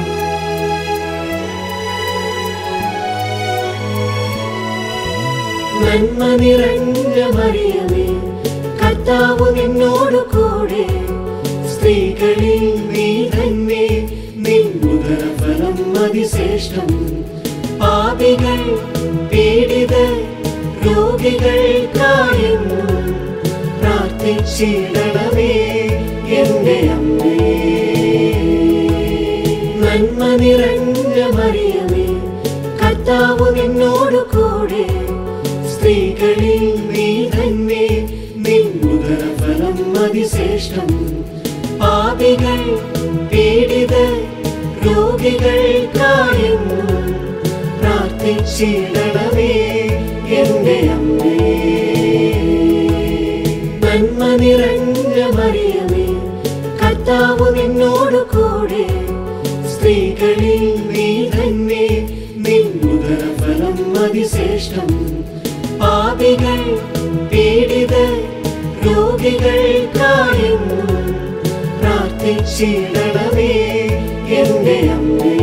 നന്മ നിറഞ്ഞ മറിയമേ കർത്താവ് നിന്നോട് കൂടെ സ്ത്രീകളിൽ നീ തന്നെ നിന്നുദരഫലം അതിശ്രേഷ്ഠം പാപികൾ പീഡിത രോഗികൾക്കായെന്നും പ്രാർത്ഥിച്ചിടണമേ എന്റെ അമ്മേ നന്മ നിറഞ്ഞ മറിയമേ കർത്താവ് നിന്നോട് കൂടെ സ്ത്രീകളിൽ നീ തന്നെ നിന്നുദരഫലം അതിശ്രേഷ്ഠം പാപികൾ പീഡിത രോഗികൾക്കായെന്നും പ്രാർത്ഥിച്ചിടണമേ എന്റെ അമ്മേ നന്മ നിറഞ്ഞ മറിയമേ കർത്താവ് നിന്നോട് കൂടെ സ്ത്രീകളിൽ നീ തന്നെ നിന്നുദരഫലം അതിശ്രേഷ്ഠം പാപികൾ പീഡിത രോഗികൾക്കായെന്നും പ്രാർത്ഥിച്ചിടണമേ എന്റെ അമ്മേ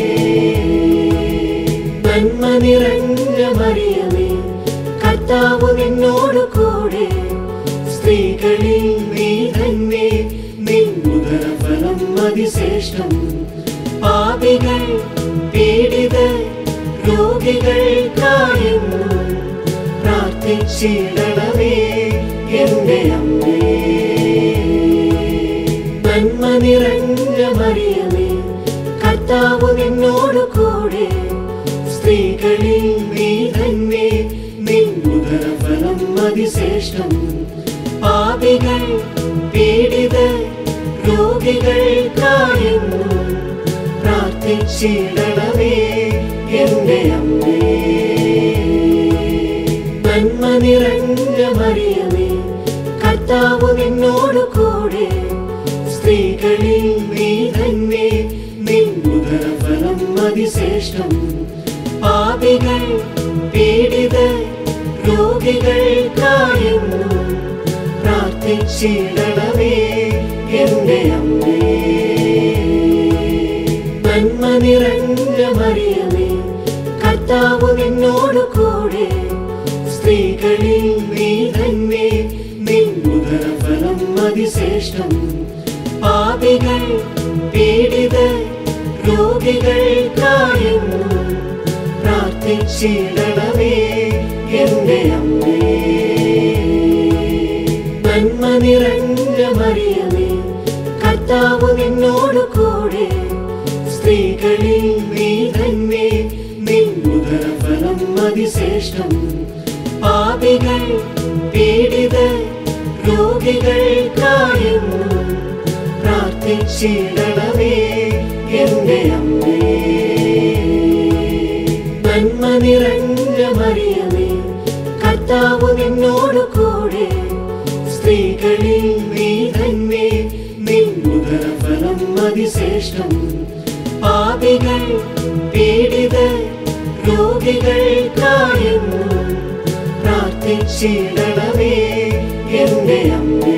നന്മ നിറഞ്ഞ മറിയമേ കർത്താവ് നിന്നോട് കൂടെ സ്ത്രീകളിൽ നീ തന്നെ നിന്നുദരഫലം അതിശ്രേഷ്ഠം പാപികൾ പീഡിത രോഗികൾക്കായെന്നും പ്രാർത്ഥിച്ചിടണമേ എന്റെ അമ്മേ നന്മ നിറഞ്ഞ മറിയമേ കർത്താവ് നിന്നോട് കൂടെ സ്ത്രീകളിൽ നീ തന്നെ നിന്നുദരഫലം അതിശ്രേഷ്ഠം പാപികൾ പീഡിത രോഗികൾക്കായെന്നും പ്രാർത്ഥിച്ചിടണമേ പ്രാർത്ഥിച്ചിടണമേ എന്റെ അമ്മേ നന്മ നിറഞ്ഞ മറിയമേ കർത്താവ് നിന്നോട് കൂടെ സ്ത്രീകളിൽ നീ തന്നെ നിന്നുദരഫലം അതിശ്രേഷ്ഠം പാപികൾ പീഡിത രോഗികൾക്കായെന്നും പ്രാർത്ഥിച്ചിടണമേ എന്റെ അമ്മേ നന്മ നിറഞ്ഞ മറിയമേ കർത്താവ് നിന്നോട് കൂടെ സ്ത്രീകളിൽ നീ തന്നെ നിന്നുദരഫലം അതിശ്രേഷ്ഠം പാപികൾ പീഡിത രോഗികൾക്കായെന്നും പ്രാർത്ഥിച്ചിടണമേ എന്റെ അമ്മേ നന്മ നിറഞ്ഞ മറിയമേ കർത്താവ് നിന്നോട് കൂടെ സ്ത്രീകളിൽ നീ തന്നെ നിന്നുദരഫലം അതിശ്രേഷ്ഠം പാപികൾ പീഡിത രോഗികൾക്കായെന്നും പ്രാർത്ഥിച്ചിടണമേ എന്റെ അമ്മേ നന്മ നിറഞ്ഞ മറിയമേ കർത്താവ് നിന്നോട് കൂടെ സ്ത്രീകളിൽ നീ തന്നെ നിന്നുദരഫലം അതിശ്രേഷ്ഠം പാപികൾ പീഡിത രോഗികൾക്കായെന്നും പ്രാർത്ഥിച്ചിടണമേ എന്റെ അമ്മേ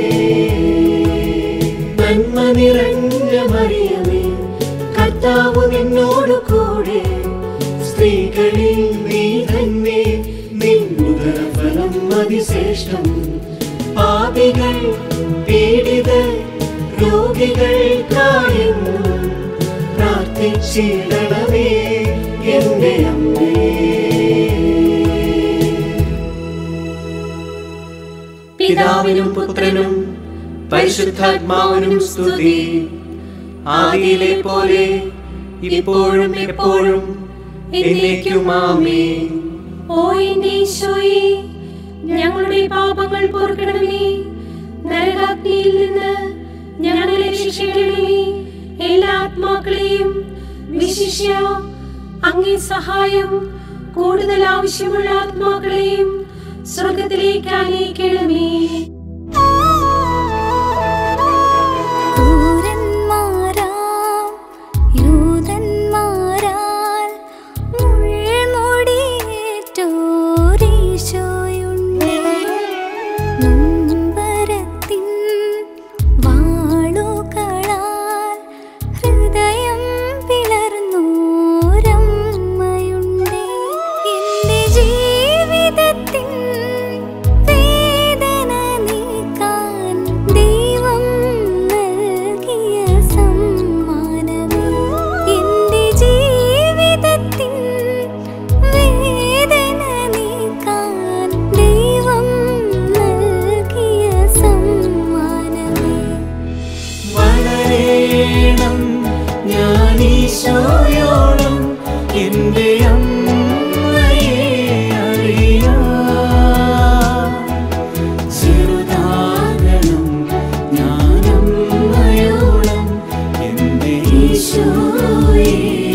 നന്മ നിറഞ്ഞ മറിയമേ കർത്താവ് നിന്നോട് കൂടെ സ്ത്രീകളിൽ നീ തന്നെ നിന്നുദരഫലം അതിശ്രേഷ്ഠം പാപികൾ പീഡിത രോഗികൾക്കായെന്നും പ്രാർത്ഥിച്ചിടണമേ എന്റെ അമ്മേ പിതാവിനും പുത്രനും പരിശുദ്ധാത്മാവിനും സ്തുതി ആദിയിലെ പോലെ ഇപ്പോഴും എപ്പോഴും എന്നേക്കും ആമേൻ ഓ എന്റെ ഈശോയെ ഞങ്ങളുടെ പാപങ്ങൾ പൊറുക്കണമേ നരകാഗ്നിയിൽ നിന്ന് ഞങ്ങളെ രക്ഷിക്കണമേ എല്ലാ ആത്മാക്കളെയും വിശിഷ്യ അങ്ങേ സഹായം കൂടുതൽ ആവശ്യമുള്ള ആത്മാക്കളെയും സ്വർഗത്തിലേക്ക് അനയിക്കണമേ ക്രൂരന്മാരാം യൂതന്മാരാൽ മുൾമുടിയേറ്റോരീശോയുണ്ടേ. നൊമ്പരത്തിൻ വാളുകളാൽ ഹൃദയം പിളർന്നോരമ്മയുണ്ടേ. എന്റെ ജീവിതത്തിൻ വേദന നീക്കാൻ ദൈവം നൽകിയ സമ്മാനമേ എന്റെ ജീവിതത്തിൻ വേദന നീക്കാൻ ദൈവം നൽകിയ സമ്മാനമേ വളരേണം ഞാൻ ഈശോയോളം എന്റെ അമ്മയെ അറിയാം ചെറുതാകണം ഞാൻ അമ്മയോളം എന്റെ ഈശോയെ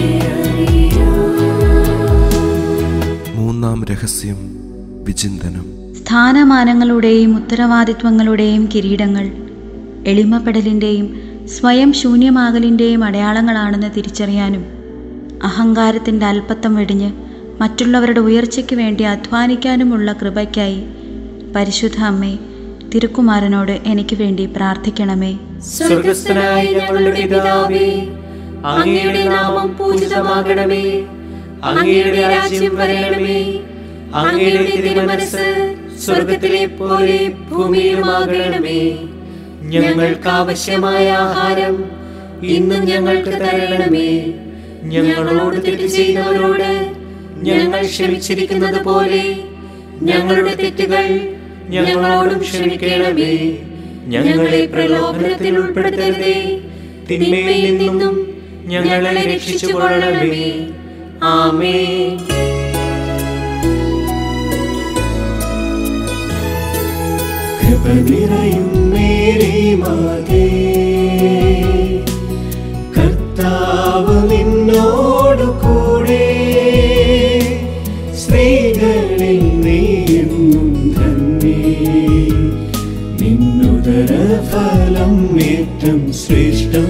അറിയാം മൂന്നാം രഹസ്യം വിചിന്തനം സ്ഥാനമാനങ്ങളുടെയും ഉത്തരവാദിത്വങ്ങളുടെയും കിരീടങ്ങൾ എളിമപ്പെടലിൻ്റെയും സ്വയം ശൂന്യമാകലിൻ്റെയും അടയാളങ്ങളാണെന്ന് തിരിച്ചറിയാനും അഹങ്കാരത്തിൻ്റെ അല്പത്തം വെടിഞ്ഞ് മറ്റുള്ളവരുടെ ഉയർച്ചയ്ക്ക് വേണ്ടി അധ്വാനിക്കാനുമുള്ള കൃപയ്ക്കായി പരിശുദ്ധ അമ്മേ തിരുക്കുമാരനോട് എനിക്ക് വേണ്ടി പ്രാർത്ഥിക്കണമേ സ്വർഗസ്ഥനായ ഞങ്ങളുടെ പിതാവേ അങ്ങയുടെ നാമം പൂജിതമാകണമേ അങ്ങയുടെ രാജ്യം വരണമേ അങ്ങയുടെ തിരുമനസ് സ്വർഗത്തിലെ പോലെ ഭൂമിയിലുമാകണമേ ഞങ്ങൾക്ക് ആവശ്യമായ ആഹാരം ഇന്നും ഞങ്ങൾക്ക് തരണമേ ഞങ്ങളോട് തെറ്റ് ചെയ്യുന്നവരോട് ഞങ്ങൾ ക്ഷമിച്ചിരിക്കുന്നത് പോലെ ഞങ്ങളുടെ തെറ്റുകൾ ഞങ്ങളോടും ക്ഷമിക്കണമേ ഞങ്ങളെ പ്രലോഭനത്തിൽ ഉൾപ്പെടുത്തരുതേ തിന്മയിൽ നിന്നും ഞങ്ങളെ രക്ഷിച്ചുകൊള്ളണമേ ആമേ കൃപ നിറയും മേരി മാതേ കർത്താവ് നിൻ ശ്രേഷ്ഠം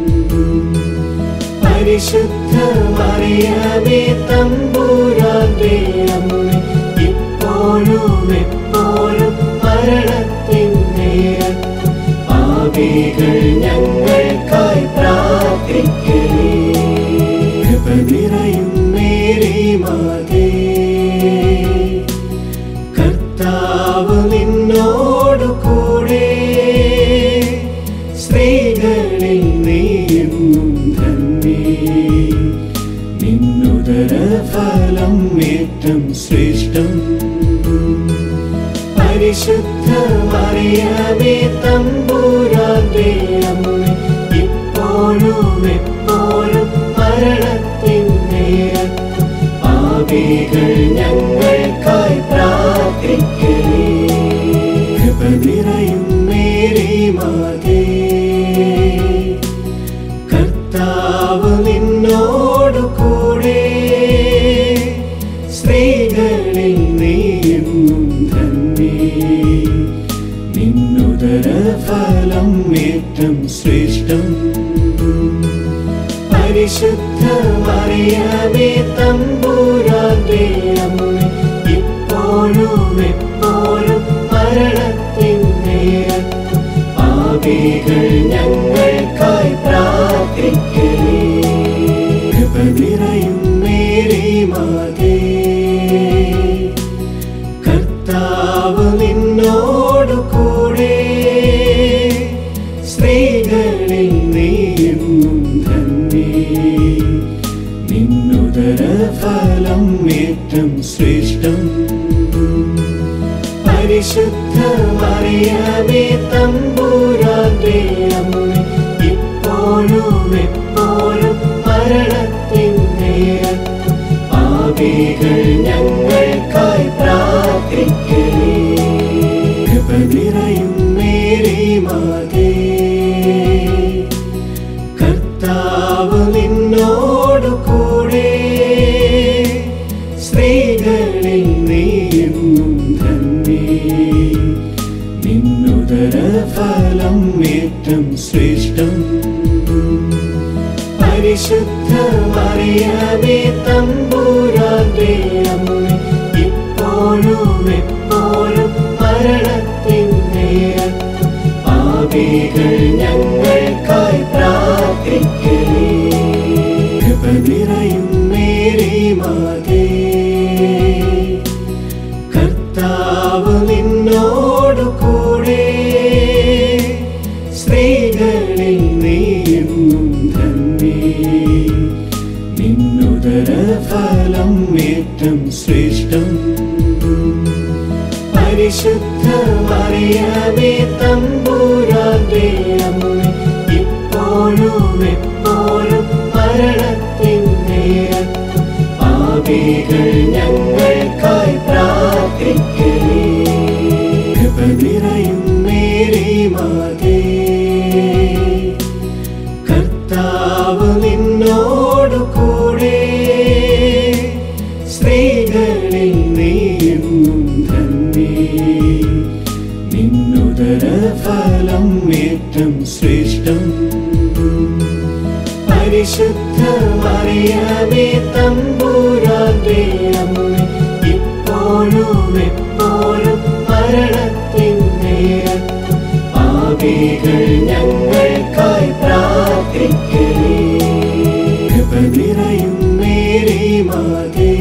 പരിശുദ്ധ മറിയമേ തമ്പുരാന്റെ അമ്മ ഇപ്പോഴും എപ്പോഴും മരണത്തിൻ നേരത്തും പാപികൾ ഞങ്ങൾക്കായി പ്രാർത്ഥിക്കേ കൃപ നിറയും മേരി മാതേ കർത്താവ് നിന്നോടു കൂടെ സ്ത്രീകളിൽ നീയെന്നും ധന്യേ നിന്നുദര ഫലം ഏറ്റം ശ്രേഷ്ഠം പരിശുദ്ധ മറിയമേ തമ്പുരാന്റെ അമ്മ ഇപ്പോഴും എപ്പോഴും മരണത്തിൻ നേരത്തും പാപികൾ ഞങ്ങൾക്കായി പ്രാർത്ഥിക്കേ കൃപ നിറയും മേരി മാതേ കർത്താവ് നിന്നോടു കൂടെ സ്ത്രീകളിൽ നീയെന്നും ധന്യേ നിന്നുദര ഫലം ഏറ്റം ശ്രേഷ്ഠം പരിശുദ്ധ മറിയമേ തമ്പുരാന്റെ അമ്മ ഇപ്പോഴും എപ്പോഴും മരണത്തിൻ നേരത്തും പാപികൾ ഞങ്ങൾക്കായി പ്രാർത്ഥിക്കേ കൃപ നിറയും മേരി മാതേ കർത്താവ് നിന്നോടു കൂടെ സ്ത്രീകളിൽ നീയെന്നും ധന്യേ നിന്നുദര ഫലം ഏറ്റം ശ്രേഷ്ഠം പരിശുദ്ധ മറിയമേ തമ്പുരാന്റെ അമ്മ ഇപ്പോഴും എപ്പോഴും മരണത്തിൻ നേരത്തും പാപികൾ ഞങ്ങൾക്കായി പ്രാർത്ഥിക്കേ കൃപ നിറയും മേരി മാതേ കർത്താവ് നിന്നോടു കൂടെ സ്ത്രീകളിൽ നീയെന്നും ധന്യേ നിന്നുദര ഫലം ഏറ്റം ശ്രേഷ്ഠം പരിശുദ്ധ മറിയമേ തമ്പുരാന്റെ അമ്മ ഇപ്പോഴും എപ്പോഴും മരണത്തിൻ നേരത്തും പാപികൾ ഞങ്ങൾക്കായി പ്രാർത്ഥിക്കേ കൃപ നിറയും മേരി മാതേ കർത്താവ് നിന്നോടു കൂടെ സ്ത്രീകളിൽ നീയെന്നും ധന്യേ നിന്നുദര ഫലം ഏറ്റം ശ്രേഷ്ഠം പരിശുദ്ധ മറിയമേ തമ്പുരാന്റെ അമ്മ ഇപ്പോഴും എപ്പോഴും മരണത്തിൻ നേരത്തും പാപികൾ ഞങ്ങൾക്കായി പ്രാർത്ഥിക്കേ കൃപ നിറയും മേരി മാതേ കർത്താവ് നിന്നോടു കൂടെ സ്ത്രീകളിൽ നീയെന്നും ധന്യേ നിന്നുദര ഫലം ഏറ്റം ശ്രേഷ്ഠം പരിശുദ്ധ മറിയമേ തമ്പുരാന്റെ അമ്മ ഇപ്പോഴും എപ്പോഴും മരണത്തിൻ നേരത്തും പാപികൾ ഞങ്ങൾക്കായി പ്രാർത്ഥിക്കേ കൃപ നിറയും മേരി മാതേ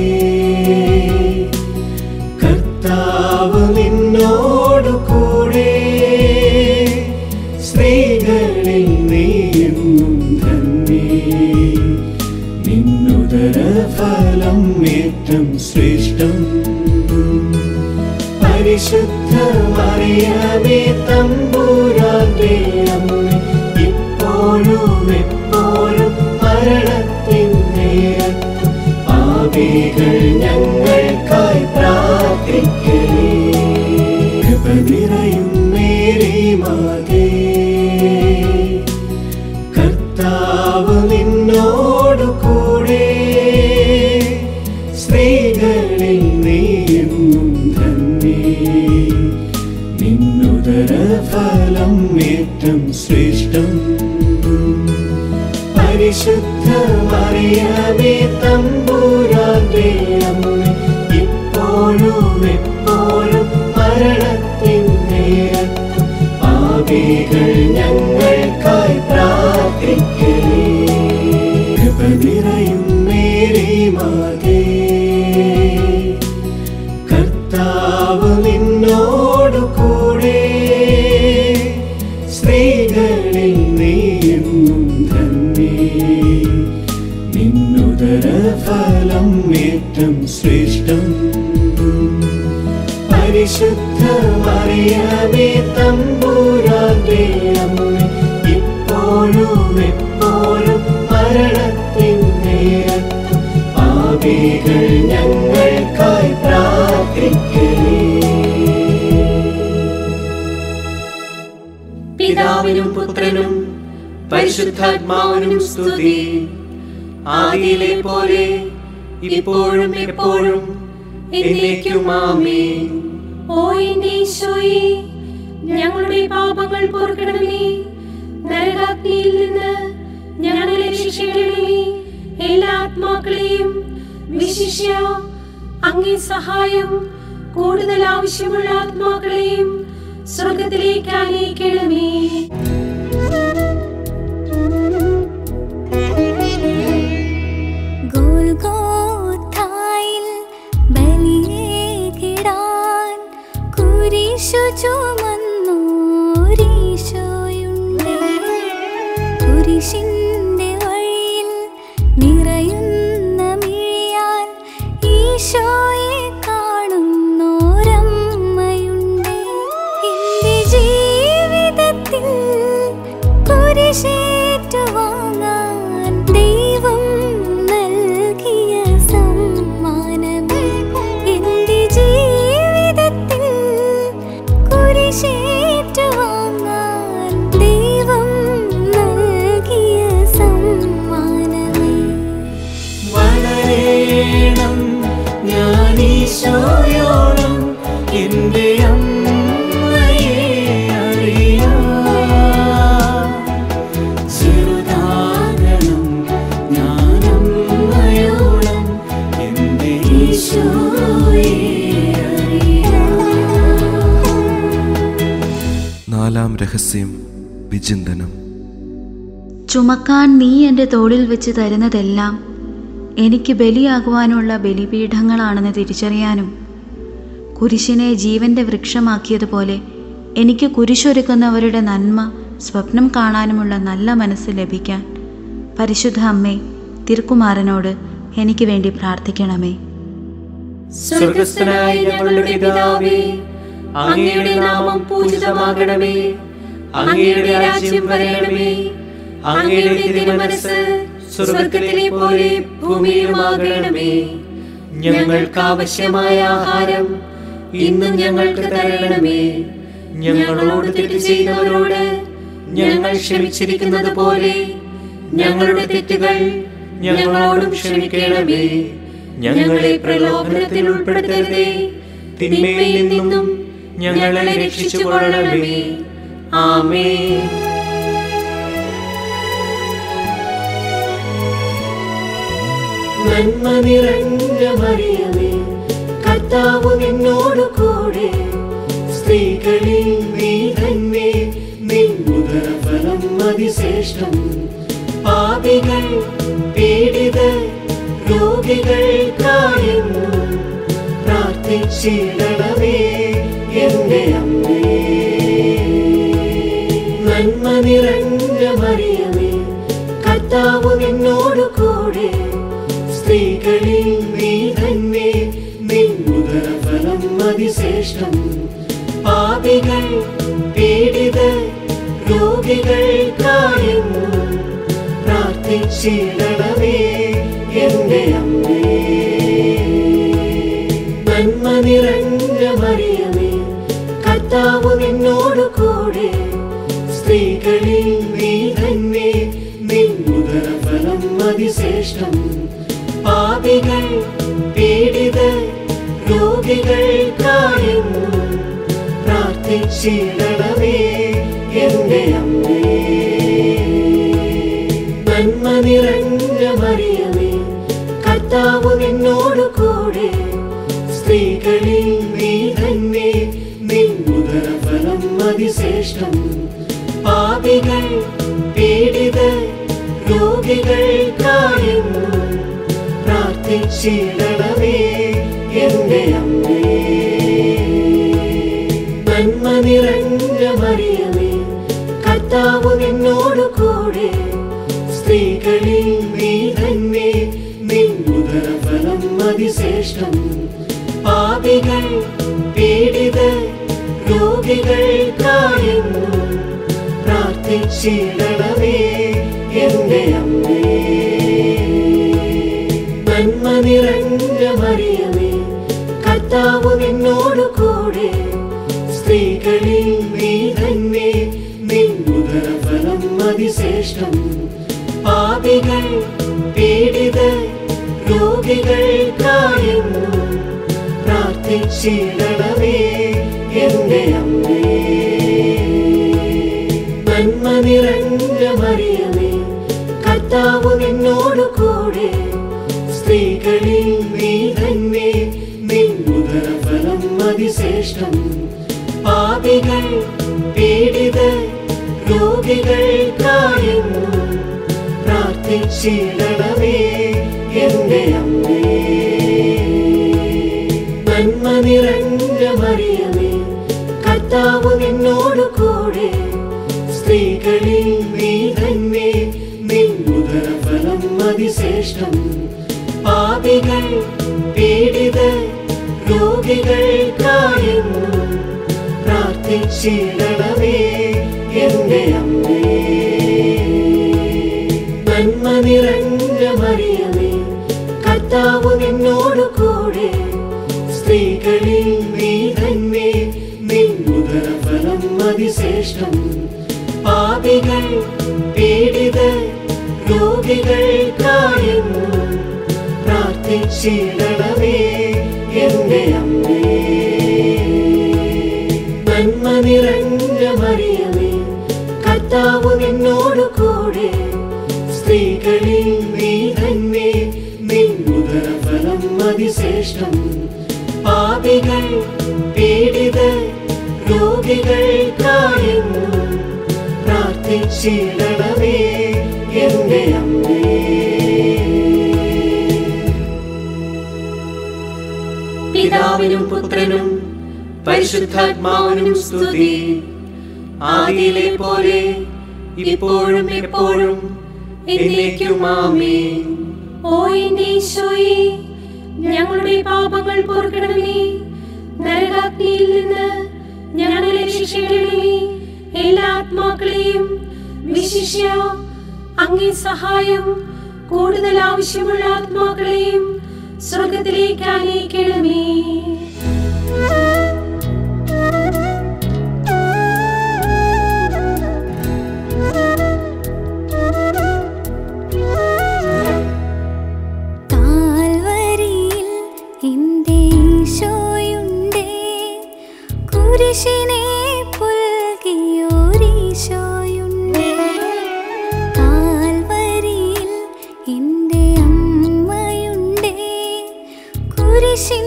കർത്താവ് നിന്നോടു കൂടെ സ്ത്രീകളിൽ നീയെന്നും ധന്യേ നിന്നുദര ഫലം ഏറ്റം ശ്രേഷ്ഠം പരിശുദ്ധ മറിയമേ തമ്പുരാന്റെ അമ്മ ഇപ്പോഴും എപ്പോഴും മരണത്തിൻ നേരത്തും പാപികൾ ഞങ്ങൾക്കായി പ്രാർത്ഥിക്കേ കൃപ നിറയും മേരി മാതേ കർത്താവ് നിന്നോടു കൂടെ സ്ത്രീകളിൽ നീയെന്നും ധന്യേ നിന്നുദര ഫലം ഏറ്റം ശ്രേഷ്ഠം പരിശുദ്ധ മറിയമേ തമ്പുരാന്റെ അമ്മ ഇപ്പോഴും എപ്പോഴും മരണത്തിൻ നേരത്തും പാപികൾ ഞങ്ങൾക്കായി പ്രാർത്ഥിക്കണേ കൃപ നിറയും മേരി മാതേ കർത്താവ് നിന്നോടു കൂടെ സ്ത്രീകളിൽ നീയെന്നും ധന്യേ നിന്നുദര ഫലം ഏറ്റം ശ്രേഷ്ഠം പരിശുദ്ധ മറിയമേ തമ്പുരാന്റെ അമ്മ ഇപ്പോഴും എപ്പോഴും മരണത്തിൻ നേരത്തും പാപികൾ ഞങ്ങൾക്കായി പ്രാർത്ഥിക്കണേ പിതാവിനും പുത്രനും പരിശുദ്ധാത്മാവിനും സ്തുതി ആദിയിലെ പോലെ ഇപ്പോഴും എപ്പോഴും എന്നേക്കും ആമേൻ ഓ എന്റെ ഈശോയെ ഞങ്ങളുടെ പാപങ്ങൾ പൊറുക്കണമേ നരകാഗ്നിയിൽ നിന്ന് ഞങ്ങളെ രക്ഷിക്കണമേ എല്ലാ ആത്മാക്കളെയും വിശിഷ്യ അങ്ങേ സഹായം കൂടുതൽ ആവശ്യമുള്ള ആത്മാക്കളെയും സ്വർഗത്തിലേക്ക് അനയിക്കണമേ ഗോൽഗോഥായിൽ ബലിയേകിടാൻ കുരിശു ചുമന്നോരീശോയുണ്ട്. കുരിശിന്റെ വഴിയിൽ നിറയുന്ന മിഴിയാൽ ഈശോയെ കാണുന്നോരമ്മയുണ്ട്. എന്റെ ജീവിതത്തിൽ കുരിശേറ്റുവാങ്ങാൻ ദൈവം നൽകിയ സമ്മാനമേ എന്റെ ജീവിതത്തിൽ കുരിശേറ്റുവാങ്ങാൻ ദൈവം നൽകിയ സമ്മാനമേ വളരേണം ഞാൻ ഈശോയോളം എൻ്റെ അമ്മയെ അറിയാം ചെറുതാകണം ഞാൻ അമ്മയോളം എൻ്റെ ഈശോയെ നാലാം രഹസ്യം വിചിന്തനം ചുമക്കാൻ നീ എൻ്റെ തോളിൽ വെച്ച് തരുന്നതെല്ലാം എനിക്ക് ബലിയാകുവാനുള്ള ബലിപീഠങ്ങളാണെന്ന് തിരിച്ചറിയാനും കുരിശിനെ ജീവന്റെ വൃക്ഷമാക്കിയതുപോലെ എനിക്ക് കുരിശൊരുക്കുന്നവരുടെ നന്മ സ്വപ്നം കാണാനുമുള്ള നല്ല മനസ്സ് ലഭിക്കാൻ പരിശുദ്ധ അമ്മേ തിരുക്കുമാരനോട് എനിക്ക് വേണ്ടി പ്രാർത്ഥിക്കണമേ സ്വർഗസ്ഥനായ ഞങ്ങളുടെ പിതാവേ അങ്ങയുടെ നാമം പൂജിതമാകണമേ അങ്ങയുടെ രാജ്യം വരണമേ അങ്ങയുടെ തിരുമനസ് സ്വർഗത്തിലെ പോലെ ഭൂമിയിലുമാകണമേ ഞങ്ങൾക്ക് ആവശ്യമായ ആഹാരം ഇന്നും ഞങ്ങൾക്ക് തരണമേ ഞങ്ങളോട് തെറ്റ് ചെയ്തവരോട് ഞങ്ങൾ ക്ഷമിച്ചിരിക്കുന്നത് പോലെ ഞങ്ങളുടെ തെറ്റുകൾ ഞങ്ങളോടും ക്ഷമിക്കണമേ ഞങ്ങളെ പ്രലോഭനത്തിൽ ഉൾപ്പെടുത്തരുതേ തിന്മയിൽ നിന്നും ഞങ്ങളെ രക്ഷിച്ചുകൊള്ളണമേ ആമേ നന്മ നിറഞ്ഞ മറിയമേ കർത്താവ് നിന്നോട് കൂടെ സ്ത്രീകളിൽ നീ തന്നെ നിന്നുദരഫലം അതിശ്രേഷ്ഠം പാപികൾ പീഡിത രോഗികൾക്കായെന്നും പ്രാർത്ഥിച്ചിടണമേ എന്റെ അമ്മേ നന്മ നിറഞ്ഞ മറിയമേ കർത്താവ് നിന്നോട് കൂടെ സ്ത്രീകളിൽ നീ തന്നെ നിന്നുദരഫലം അതിശ്രേഷ്ഠം പാപികൾ പീഡിത രോഗികൾക്കായെന്നും പ്രാർത്ഥിച്ചിടണമേ എന്റെ അമ്മേ നന്മ നിറഞ്ഞ മറിയമേ കർത്താവ് നിന്നോട് കൂടെ സ്ത്രീകളിൽ നീ തന്നെ നിന്നുദരഫലം അതിശ്രേഷ്ഠം പാപികൾ പീഡിത രോഗികൾക്കായെന്നും പ്രാർത്ഥിച്ചിടണമേ എന്റെ അമ്മേ കർത്താവ് നിന്നോട് കൂടെ സ്ത്രീകളിൽ നീ തന്നെ നിൻ ഉദരഫലം അതിശ്രേഷ്ഠം പാപികൾ പീഡിതർ രോഗികൾക്കായെന്നും പ്രാർത്ഥിച്ചിടണമേ എന്റെ അമ്മേ നന്മ നിറഞ്ഞ മറിയമേ കർത്താവ് നിന്നോട് കൂടെ സ്ത്രീകളിൽ നീ തന്നെ നിൻ ഉദരഫലം അതിശ്രേഷ്ഠം പാപികൾ പീഡിതർ രോഗികൾക്കായെന്നും പ്രാർത്ഥിച്ചിടണമേ എന്റെ അമ്മേ നന്മ നിറഞ്ഞ മറിയമേ കർത്താവ് നിന്നോട് കൂടെ സ്ത്രീകളിൽ നീ തന്നെ നിൻ ഉദരഫലം അതിശ്രേഷ്ഠം പാപികൾ പീഡിതർ രോഗികൾക്കായെന്നും പ്രാർത്ഥിച്ചിടണമേ എന്റെ അമ്മേ നന്മ നിറഞ്ഞ മറിയമേ കർത്താവ് നിന്നോട് കൂടെ സ്ത്രീകളിൽ നീ തന്നെ നിൻ ഉദരഫലം അതിശ്രേഷ്ഠം പാപികൾ പീഡിതർ രോഗികൾക്കായെന്നും പ്രാർത്ഥിച്ചിടണമേ എന്റെ അമ്മേ നന്മ നിറഞ്ഞ മറിയമേ കർത്താവ് നിന്നോട് കൂടെ സ്ത്രീകളിൽ നീ തന്നെ നിൻ ഉദരഫലം അതിശ്രേഷ്ഠം പാപികൾ പീഡിതർ രോഗികൾക്കായെന്നും പ്രാർത്ഥിച്ചിടണമേ എന്റെ അമ്മേ നന്മ നിറഞ്ഞ മറിയമേ കർത്താവ് നിന്നോട് കൂടെ സ്ത്രീകളിൽ നീ തന്നെ നിൻ ഉദരഫലം അതിശ്രേഷ്ഠം പാപികൾ പീഡിതർ രോഗികൾക്കായെന്നും പ്രാർത്ഥിച്ചിടണമേ എന്റെ അമ്മേ നന്മ നിറഞ്ഞ മറിയമേ കർത്താവ് നിന്നോട് കൂടെ സ്ത്രീകളിൽ നീ തന്നെ നിൻ ഉദരഫലം അതിശ്രേഷ്ഠം പാപികൾ പീഡിതർ രോഗികൾക്കായെന്നും പ്രാർത്ഥിച്ചിടണമേ എന്റെ അമ്മേ പിതാവിനും പുത്രനും പരിശുദ്ധാത്മാവിനും സ്തുതി ആദിയിലെ പോലെ ഇപ്പോഴും എപ്പോഴും എന്നേക്കും ആമേൻ ഓ എന്റെ ഈശോയെ ഞങ്ങളുടെ പാപങ്ങൾ പൊറുക്കണമേ നരകാഗ്നിയിൽ നിന്ന് ഞങ്ങളെ രക്ഷിക്കണമേ എല്ലാ ആത്മാക്കളെയും വിശിഷ്യ അങ്ങേ സഹായം കൂടുതൽ ആവശ്യമുള്ള ആത്മാക്കളെയും സ്വർഗത്തിലേക്ക് അനയിക്കണമേ താൽവരിയിൽ എൻ്റെ ഈശോയുണ്ടേ കുരിശിനെ പുൽകിയോരീശോയുണ്ടേ താൽവരിയിൽ എൻ്റെ അമ്മയുണ്ടേ കുരിശിൻ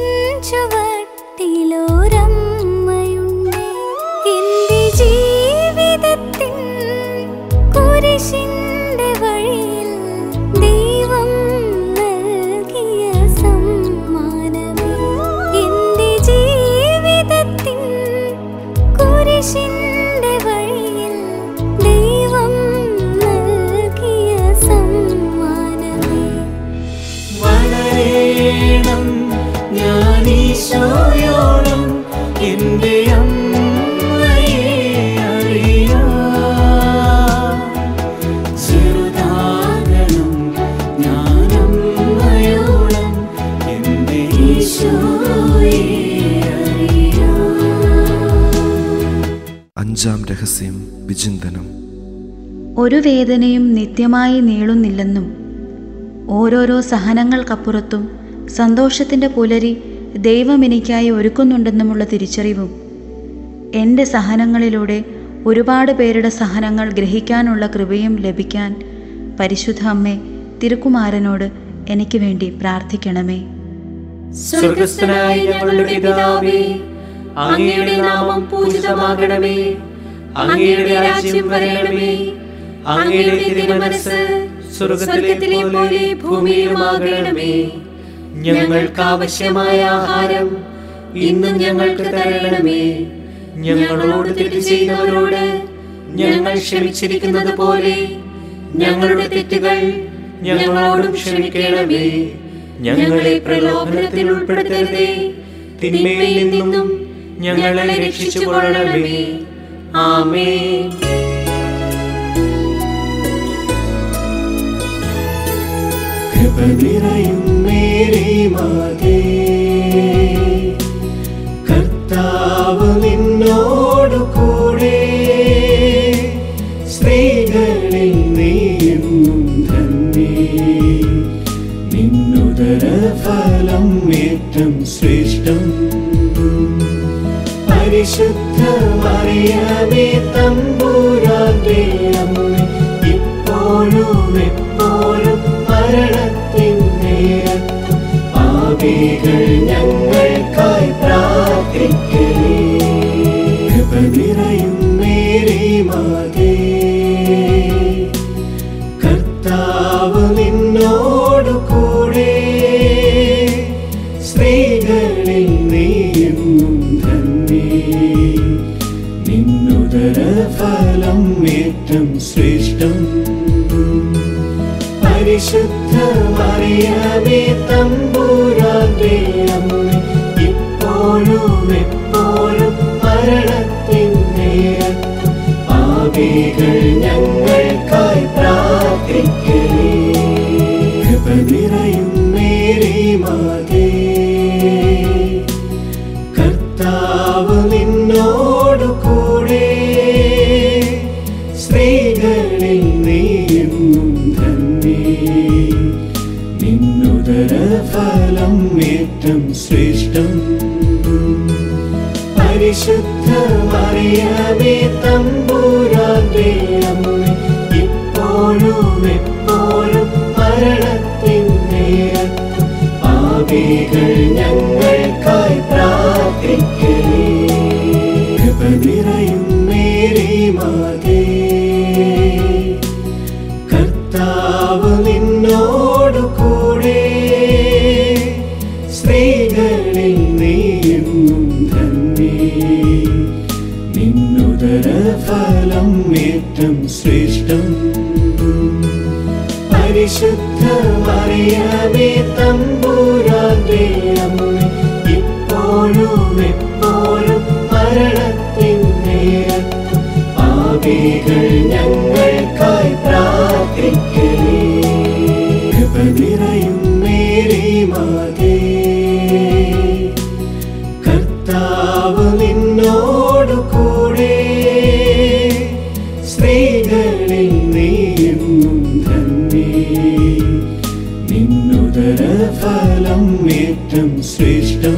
ചുവട്ടിലൊരമ്മയുണ്ടേ എൻ്റെ ജീവിതത്തിൻ കുരിശിൻ്റെ വഴിയിൽ ദൈവം നൽകിയ സമ്മാനമേ എൻ്റെ ജീവിതത്തിൻ കുരിശിൻ്റെ വഴിയിൽ ദൈവം നൽകിയ സമ്മാനമേ വളരേണം ഞാൻ ഈശോയോളം എൻ്റെ അമ്മയെ അറിയാം ചെറുതാകണം ഞാൻ അമ്മയോളം എൻ്റെ ഈശോയെ അറിയാം അഞ്ചാം രഹസ്യം വിചിന്തനം ഒരു വേദനയും നിത്യമായി നീളുന്നില്ലെന്നും ഓരോരോ സഹനങ്ങൾക്കപ്പുറത്തും സന്തോഷത്തിൻ്റെ പുലരി ദൈവം എനിക്കായി ഒരുക്കുന്നുണ്ടെന്നുമുള്ള തിരിച്ചറിവും എൻ്റെ സഹനങ്ങളിലൂടെ ഒരുപാട് പേരുടെ സഹനങ്ങൾ ഗ്രഹിക്കാനുള്ള കൃപയും ലഭിക്കാൻ പരിശുദ്ധ അമ്മേ തിരുക്കുമാരനോട് എനിക്ക് വേണ്ടി പ്രാർത്ഥിക്കണമേ സ്വർഗസ്ഥനായ ഞങ്ങളുടെ പിതാവേ അങ്ങയുടെ നാമം പൂജിതമാകണമേ അങ്ങയുടെ രാജ്യം വരണമേ അങ്ങയുടെ തിരുമനസ് സ്വർഗത്തിലെ പോലെ ഭൂമിയിലുമാകണമേ ഞങ്ങൾക്ക് ആവശ്യമായ ആഹാരം ഇന്നും ഞങ്ങൾക്ക് തരണമേ ഞങ്ങളോട് തെറ്റ് ചെയ്യുന്നവരോട് ഞങ്ങൾ ക്ഷമിച്ചിരിക്കുന്നത് പോലെ ഞങ്ങളുടെ തെറ്റുകൾ ഞങ്ങളോടും ക്ഷമിക്കണമേ ഞങ്ങളെ പ്രലോഭനത്തിൽ ഉൾപ്പെടുത്തരുതേ തിന്മയിൽ നിന്നും ഞങ്ങളെ രക്ഷിച്ചുകൊള്ളണമേ ആമേൻ കൃപ നിറയും മേരി മാതേ കർത്താവ് നിന്നോടു കൂടെ സ്ത്രീകളിൽ നീയും ധന്യേ നിന്നുദര ഫലം ഏറ്റം ശ്രേഷ്ഠം പരിശുദ്ധ മറിയമേ തമ്പൂരാന്റെ അമ്മ ഇപ്പോഴും എപ്പോഴും മരണത്തിൻ നേരത്തും പാപികൾ ഞങ്ങൾക്കായി പ്രാർത്ഥിക്കേ കൃപ നിറയും മേരി മാതേ കർത്താവ് നിന്നോടു കൂടെ സ്ത്രീകളിൽ നീയും ധന്യേ നിന്നുദര ഫലം ഏറ്റം ശ്രേഷ്ഠം പരിശുദ്ധ മറിയമേ തമ്പൂരാന്റെ അമ്മ ഇപ്പോഴും എപ്പോഴും മരണത്തിൻ നേരത്തും പാപികൾ ഞങ്ങൾക്കായി പ്രാർത്ഥിക്കേ കൃപ നിറയും മേരി മാതേ കർത്താവ് നിന്നോടു കൂടെ സ്ത്രീകളിൽ നീയും ധന്യേ നിന്നുദര ഫലം ഏറ്റം ശ്രേഷ്ഠം പരിശുദ്ധ മറിയമേ തമ്പൂരാന്റെ അമ്മ ഇപ്പോഴും എപ്പോഴും മരണത്തിൻ നേരത്തും പാപികൾ ഞങ്ങൾക്കായി പ്രാർത്ഥിക്കേ കൃപ നിറയും മേരി മാതേ കർത്താവ് നിന്നോടു കൂടെ സ്ത്രീകളിൽ നീയും ധന്യേ നിന്നുദര ഫലം ഏറ്റം ശ്രേഷ്ഠം പരിശുദ്ധ മറിയമേ തമ്പൂരാന്റെ അമ്മ ഇപ്പോഴും എപ്പോഴും മരണത്തിൻ നേരത്തും പാപികൾ ഞങ്ങൾക്കായി പ്രാർത്ഥിക്കേ കൃപ നിറയും മേരി മാതേ കർത്താവ് നിന്നോടു കൂടെ സ്ത്രീകളിൽ നീയും ധന്യേ നിന്നുദര ഫലം ഏറ്റം ശ്രേഷ്ഠം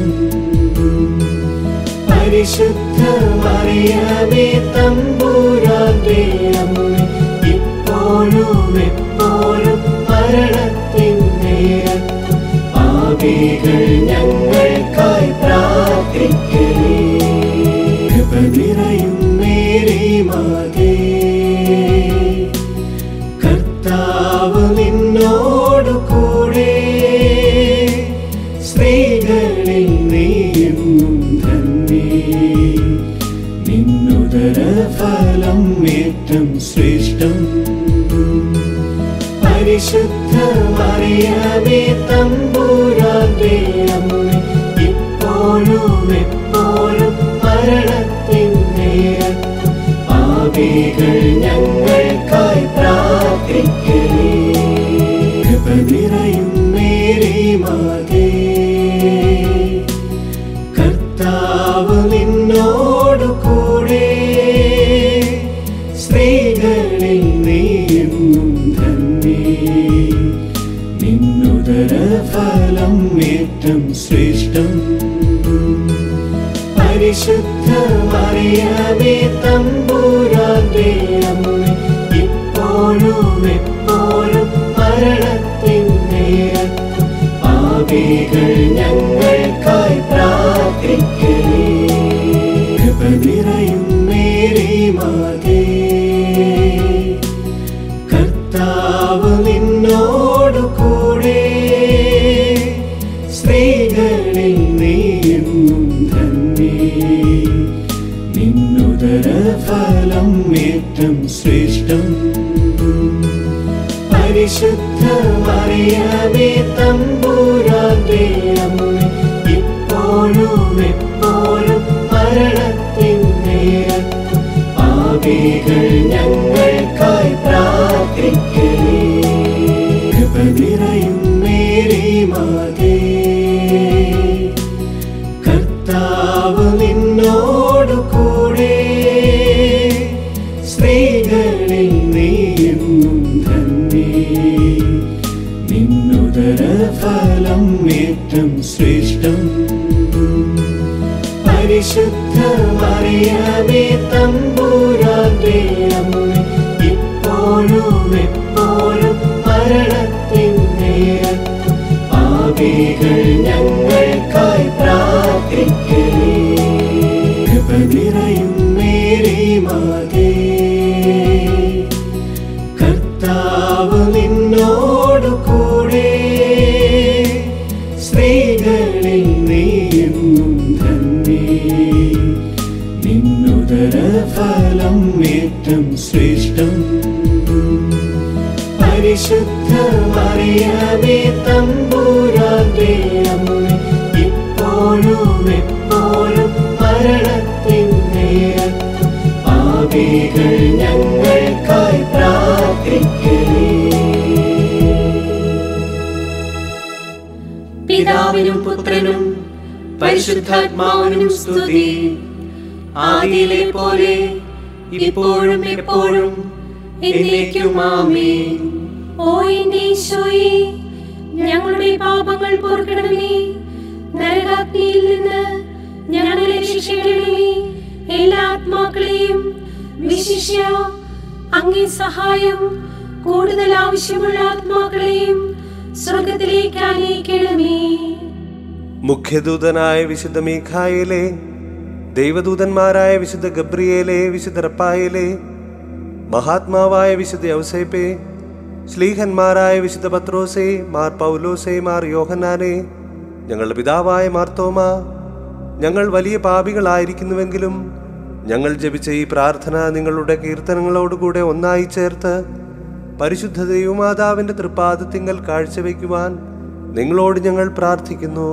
പരിശുദ്ധ മറിയമേ തമ്പൂരാന്റെ അമ്മ ഇപ്പോഴും എപ്പോഴും മരണത്തിൻ നേരത്തും പാപികൾ ഞങ്ങൾക്കായി പ്രാർത്ഥിക്കേ കൃപ നിറയും മേരി മാതേ കർത്താവ് നിന്നോടു കൂടെ സ്ത്രീകളിൽ നീയും ധന്യേ നിന്നുദര ഫലം ഏറ്റം ശ്രേഷ്ഠം പരിശുദ്ധ മറിയമേ തമ്പൂരാന്റെ അമ്മ ഇപ്പോഴും എപ്പോഴും മരണത്തിൻ നേരത്തും പാപികൾ ഞങ്ങൾക്കായി പ്രാർത്ഥിക്കേ കൃപ നിറയും മേരി മാതേ കർത്താവ് നിന്നോടു കൂടെ സ്ത്രീകളിൽ നീയും ധന്യേ നിന്നുദര ഫലം ഏറ്റം ശ്രേഷ്ഠം പരിശുദ്ധ മറിയമേ തമ്പൂരാന്റെ അമ്മ ഇപ്പോഴും എപ്പോഴും മരണത്തിൻ നേരത്ത് പാപികൾ ഞങ്ങൾക്കായി പ്രാർത്ഥിക്കണേ കൃപ നിറയും മേരി മാതേ കർത്താവ് നിന്നോടു കൂടെ സ്ത്രീകളിൽ നീയെന്നും ധന്യേ നിന്നുദര ഫലം ഏറ്റം ശ്രേഷ്ഠം പരിശുദ്ധ മറിയമേ തമ്പൂരാന്റെ അമ്മ ഇപ്പോഴും എപ്പോഴും മരണത്തിൻ നേരത്തും പാപികൾ ഞങ്ങൾക്കായി പ്രാർത്ഥിക്കണേ കൃപ നിറയും മേരി മാതേ കർത്താവ് നിന്നോടു കൂടെ സ്ത്രീകളിൽ നീയെന്നും ധന്യേ നിന്നുദര ഫലം ഏറ്റം ശ്രേഷ്ഠം പരിശുദ്ധ മറിയമേ തമ്പൂരാന്റെ അമ്മ ഇപ്പോഴും എപ്പോഴും മരണത്തിൻ നേരത്തും പാപികൾ ഞങ്ങൾക്കായി പ്രാർത്ഥിക്കണേ കൃപ നിറയും മേരി മാതേ കർത്താവ് നിന്നോടു കൂടെ സ്ത്രീകളിൽ നീയെന്നും ധന്യേ നിന്നുദര ഫലം ഏറ്റം ശ്രേഷ്ഠം പരിശുദ്ധ മറിയമേ തമ്പൂരാന്റെ അമ്മ ഇപ്പോഴും എപ്പോഴും മരണത്തിൻ നേരത്തും പാപികൾ ഞങ്ങൾക്കായി പ്രാർത്ഥിക്കണേ പിതാവിനും പുത്രനും പരിശുദ്ധാത്മാവിനും സ്തുതി ആദിയിലെ പോലെ ഇപ്പോഴും എപ്പോഴും എന്നേക്കും ആമേൻ ഓ എന്റെ ഈശോയെ ഞങ്ങളുടെ പാപങ്ങൾ പൊറുക്കണമേ നരകാഗ്നിയിൽ നിന്ന് ഞങ്ങളെ രക്ഷിക്കണമേ എല്ലാ ആത്മാക്കളെയും വിശിഷ്യ അങ്ങേ സഹായം കൂടുതൽ ആവശ്യമുള്ള ആത്മാക്കളെയും സ്വർഗത്തിലേക്ക് അനയിക്കണമേ മുഖ്യദൂതനായ വിശുദ്ധ മീഖായിലെ ദൈവദൂതന്മാരായ വിശുദ്ധ ഗബ്രിയേലെ വിശുദ്ധ റപ്പായിലെ മഹാത്മാവായ വിശുദ്ധ ഔസേപ്പെ ശ്ലീഹന്മാരായ വിശുദ്ധ പത്രോസെ മാർ പൗലോസെ മാർ യോഹന്നാനെ ഞങ്ങളുടെ പിതാവായ മാർത്തോമ ഞങ്ങൾ വലിയ പാപികളായിരിക്കുന്നുവെങ്കിലും ഞങ്ങൾ ജപിച്ച ഈ പ്രാർത്ഥന നിങ്ങളുടെ കീർത്തനങ്ങളോടുകൂടെ ഒന്നായി ചേർത്ത് പരിശുദ്ധ ദൈവമാതാവിന്റെ തൃപ്പാദത്തിങ്കൽ കാഴ്ചവെക്കുവാൻ നിങ്ങളോട് ഞങ്ങൾ പ്രാർത്ഥിക്കുന്നു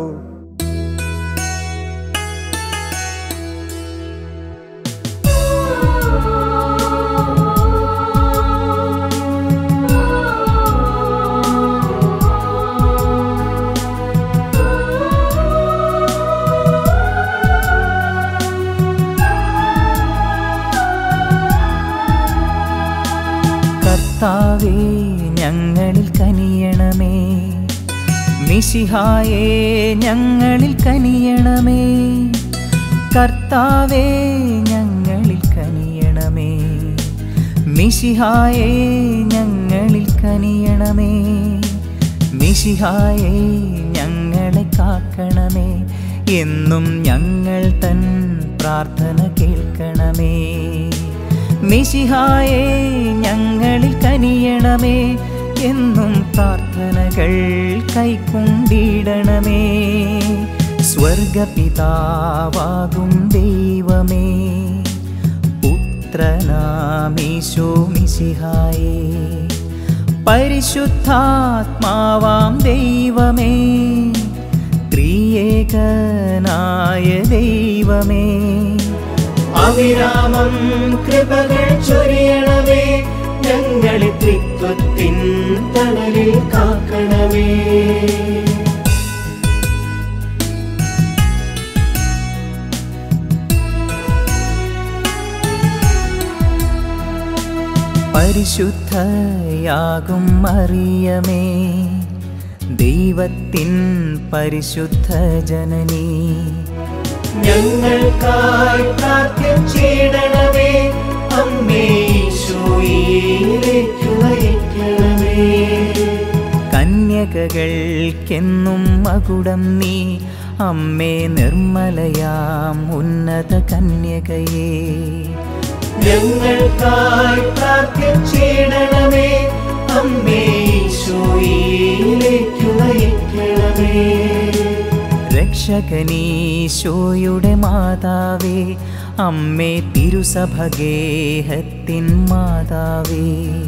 കർത്താവേ ഞങ്ങളിൽ കനിയണമേ മിശിഹായേ ഞങ്ങളിൽ കനിയണമേ കർത്താവേ ഞങ്ങളിൽ കനിയണമേ മിശിഹായേ ഞങ്ങളിൽ കനിയണമേ മിശിഹായേ ഞങ്ങളെ കാക്കണമേ എന്നും ഞങ്ങൾ തൻ പ്രാർത്ഥന കേൾക്കണമേ മിശിഹായേ ഞങ്ങളിൽ കനിയണമേ എന്നും പ്രാർത്ഥനകൾ കൈക്കൊണ്ടിടണമേ സ്വർഗപിതാവാകും ദൈവമേ പുത്രനാമീശോ മിശിഹായേ പരിശുദ്ധാത്മാവാം ദൈവമേ ത്രിയേകനായ ദൈവമേ അവിരാമം കൃപകൾ ചൊരിയണമേ ഞങ്ങളെ ത്രിത്വത്തിൻ തണലിൽ കാക്കണമേ പരിശുദ്ധയാകും മറിയമേ ദൈവത്തിൻ പരിശുദ്ധ ജനനീ ഞങ്ങൾക്കായി പ്രാർത്ഥിച്ചിടണമേ അമ്മേ ഈശോയിലേക്ക് നയിക്കണമേ കന്യക കന്യകകൾക്കെന്നും മകുടം നീ അമ്മേ നിർമ്മലയാം ഉന്നത കന്യകയേ ഞങ്ങൾക്കായി പ്രാർത്ഥിച്ചിടണമേ അമ്മേ ഈശോയിലേക്ക് നയിക്കണമേ രക്ഷകനീശോയുടെ മാതാവേ അമ്മേ തിരുസഭഗേഹത്തിൻ മാതാവേ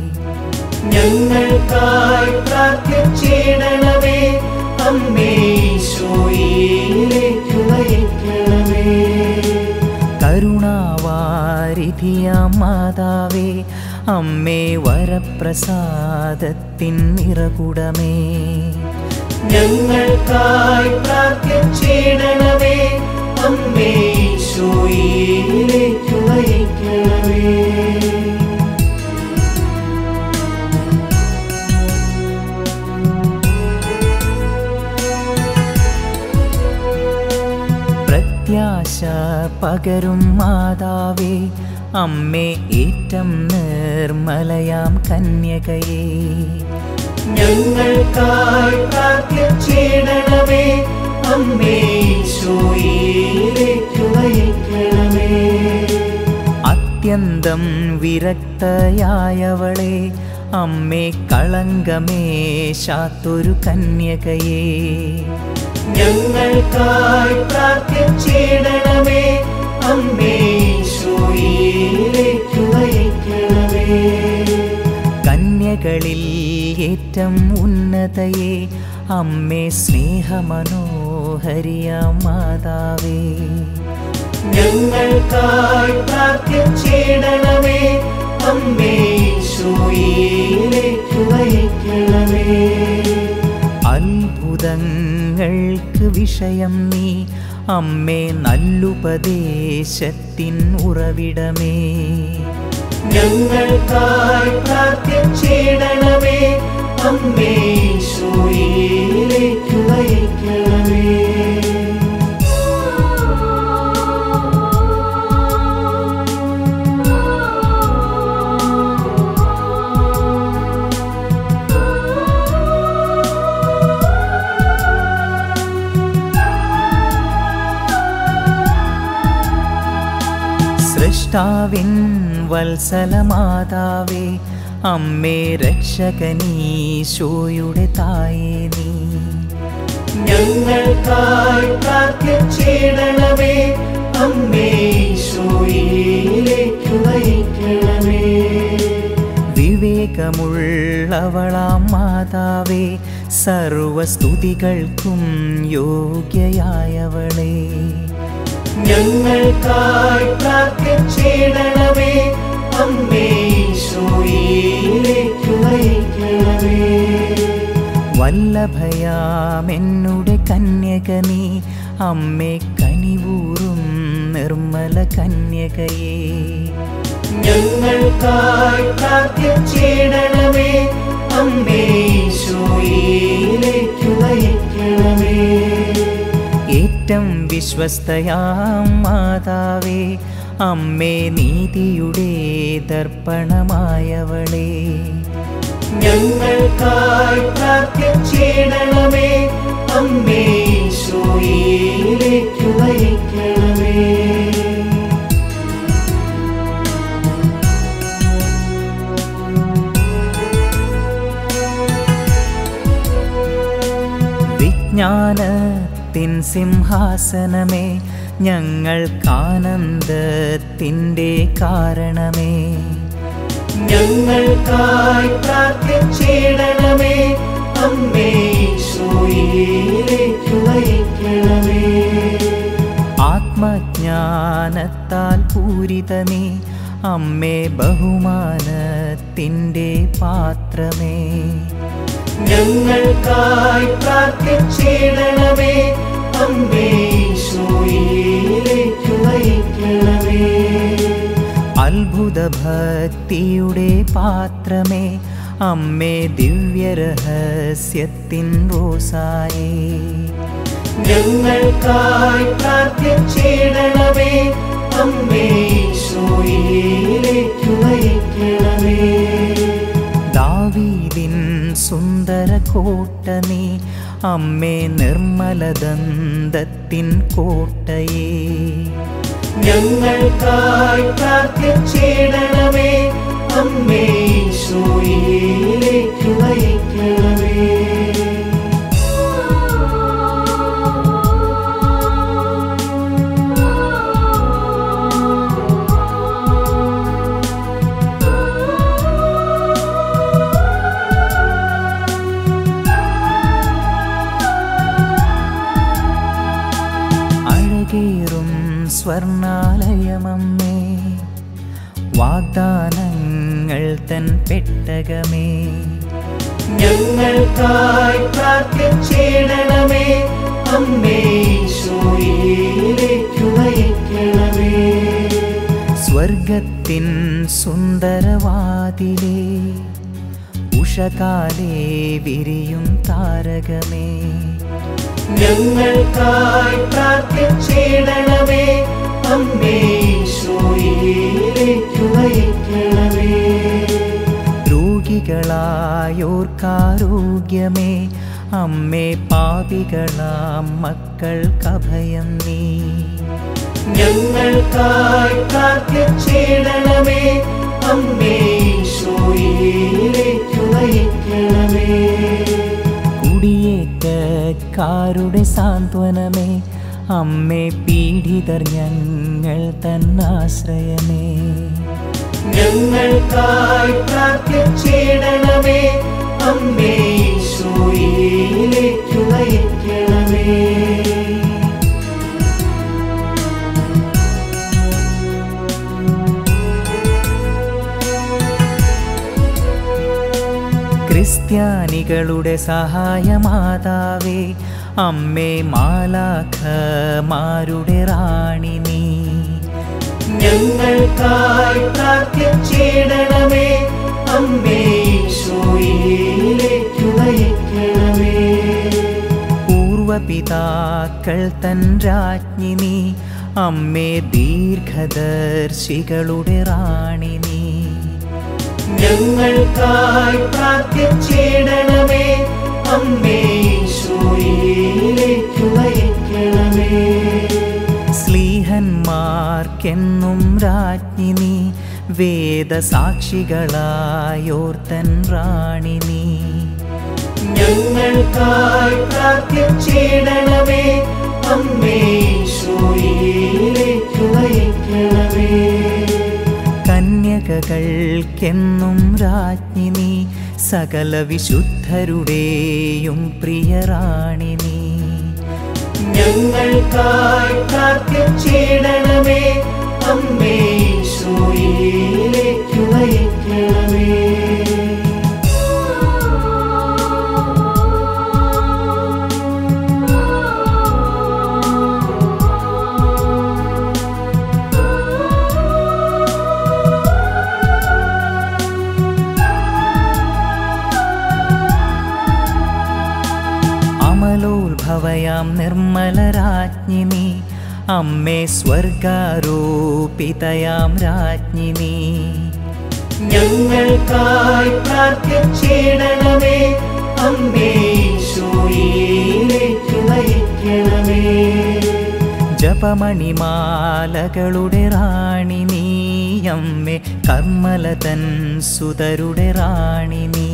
ഞങ്ങൾക്കായി പ്രാർത്ഥിച്ചിടണമേ അമ്മേ ഈശോയിലേക്ക് നയിക്കണമേ കരുണാവാരിധിയാം മാതാവേ അമ്മേ വരപ്രസാദത്തിൻ നിറകുടമേ ഞങ്ങൾക്കായി പ്രാർത്ഥിച്ചിടണമേ അമ്മേ ഈശോയിലേക്ക് നയിക്കണമേ പ്രത്യാശ പകരും മാതാവേ അമ്മേ ഏറ്റം നിർമ്മലയാം കന്യകയേ ഞങ്ങൾക്കായി പ്രാർത്ഥിച്ചിടണമേ അമ്മേ ഈശോയിലേക്ക് നയിക്കണമേ അത്യന്തം വിരക്തയായവളെ അമ്മേ കളങ്കമേശാത്തൊരു കന്യകയേ ഞങ്ങൾക്കായി പ്രാർത്ഥിച്ചിടണമേ അമ്മേ ഈശോയിലേക്ക് നയിക്കണമേ കന്യകളിൽ ഏറ്റം ഉന്നതയെ അമ്മേ സ്നേഹമനോഹരിയാം മാതാവേ ഞങ്ങൾക്കായി പ്രാർത്ഥിച്ചിടണമേ അമ്മേ ഈശോയിലേക്ക് നയിക്കണമേ അത്ഭുതങ്ങൾക്ക് വിഷയം നീ അമ്മേ നല്ലുപദേശത്തിൻ ഉറവിടമേ ഞങ്ങൾക്കായി പ്രാർത്ഥിച്ചിടണമേ അമ്മേ ഈശോയിലേക്ക് നയിക്കണമേ സൃഷ്ടാവിൻ വത്സലമാതാവേ അമ്മേ രക്ഷകനീശോയുടെ തായേ നീ ഞങ്ങൾക്കായി പ്രാർത്ഥിച്ചിടണമേ അമ്മേ ഈശോയിലേക്ക് നയിക്കണമേ വിവേകമുള്ളവളാം മാതാവേ സർവസ്തുതികൾക്കും യോഗ്യയായവളേ ഞങ്ങൾക്കായി പ്രാർത്ഥിച്ചിടണമേ അമ്മേ ഈശോയിലേക്ക് നയിക്കണമേ വല്ലഭയാമെന്നുടെ കന്യക നീ അമ്മേ കനിവൂറും നിർമ്മല കന്യകയേ ഞങ്ങൾക്കായി പ്രാർത്ഥിച്ചിടണമേ അമ്മേ ഈശോയിലേക്ക് നയിക്കണമേ ഏറ്റം വിശ്വസ്തയാം മാതാവേ അമ്മേ നീതിയുടെ ദർപ്പണമായവളേ ഞങ്ങൾക്കായി പ്രാർത്ഥിച്ചിടണമേ അമ്മേ ഈശോയിലേക്ക് നയിക്കണമേ വിജ്ഞാനത്തിൻ സിംഹാസനമേ ഞങ്ങൾക്കാനന്ദത്തിൻ്റെ കാരണമേ ഞങ്ങൾക്കായി പ്രാർത്ഥിച്ചിടണമേ അമ്മേ ഈശോയിലേക്ക് നയിക്കണമേ ആത്മജ്ഞാനത്താൽ പൂരിതമേ അമ്മേ ബഹുമാനത്തിൻ്റെ പാത്രമേ ഞങ്ങൾക്കായി പ്രാർത്ഥിച്ചിടണമേ അമ്മേ ഈശോയിലേക്ക് നയിക്കണമേ അത്ഭുത ഭക്തിയുടെ പാത്രമേ അമ്മേ ദിവ്യരഹസ്യത്തിൻ റോസായേ ഞങ്ങൾക്കായി പ്രാർത്ഥിച്ചിടണമേ അമ്മേ ഈശോയിലേക്ക് നയിക്കണമേ ദാവീദിൻ സുന്ദര കോട്ട നീ അമ്മേ നിർമ്മലദന്തത്തിൻ കോട്ടയേ ഞങ്ങൾക്കായി പ്രാർത്ഥിച്ചിടണമേ അമ്മേ ഈശോയിലേക്ക് നയിക്കണമേ അഴകേറും സ്വർണാലയമമ്മേ വാഗ്ദാനങ്ങൾ തൻ പെട്ടകമേ ഞങ്ങൾക്കായി പ്രാർത്ഥിച്ചിടണമേ അമ്മേ ഈശോയിലേക്ക് നയിക്കണമേ സ്വർഗത്തിൻ സുന്ദരവാതിലേ ഉഷകാലേ വിരിയും താരകമേ ഞങ്ങൾക്കായി പ്രാർത്ഥിച്ചിടണമേ അമ്മേ ഈശോയിലേക്ക് നയിക്കണമേ രോഗികളായോർക്കാരോഗ്യമേ അമ്മേ പാപികളാം മക്കൾക്കഭയം നീ ഞങ്ങൾക്കായി പ്രാർത്ഥിച്ചിടണമേ അമ്മേ ഈശോയിലേക്ക് നയിക്കണമേ കുടിയേറ്റക്കാരുടെ സാന്ത്വനമേ അമ്മേ പീഡിതർ ഞങ്ങൾ തന്നാശ്രയമേ ഞങ്ങൾക്കായി പ്രാർത്ഥിച്ചിടണമേ അമ്മേ ഈശോയിലേക്ക് നയിക്കണമേ ക്രിസ്ത്യാനികളുടെ സഹായമാതാവേ അമ്മേ മാലാഖമാരുടെ റാണി നീ ഞങ്ങൾക്കായി പ്രാർത്ഥിച്ചിടണമേ അമ്മേ ഈശോയിലേക്ക് നയിക്കണമേ പൂർവപിതാക്കൾ തൻ രാജ്ഞി നീ അമ്മേ ദീർഘദർശികളുടെ റാണി നീ ഞങ്ങൾക്കായി പ്രാർത്ഥിച്ചിടണമേ അമ്മേ ഈശോയിലേക്ക് നയിക്കണമേ സ്ലീഹന്മാർക്കെന്നും രാജ്ഞി നീ വേദസാക്ഷികളായോർത്തൻ റാണി നീ ഞങ്ങൾക്കായി പ്രാർത്ഥിച്ചിടണമേ അമ്മേ ഈശോയിലേക്ക് നയിക്കണമേ കന്യകകൾക്കെന്നും രാജ്ഞി നീ സകല വിശുദ്ധരുടെയും പ്രിയറാണി നീ ഞങ്ങൾക്കായി പ്രാർത്ഥിച്ചിടണമേ അമ്മേ ഈശോയിലേക്ക് നയിക്കണമേ അമലോത്ഭവയാം നിർമ്മലരാജ്ഞി നീ അമ്മേ സ്വർഗാരോപിതയാം രാജ്ഞി നീ ഞങ്ങൾക്കായി പ്രാർത്ഥിച്ചിടണമേ അമ്മേ ഈശോയിലേക്ക് നയിക്കണമേ ജപമണിമാലകളുടെ റാണി നീ അമ്മേ കർമ്മലതൻ സുതരുടെ റാണി നീ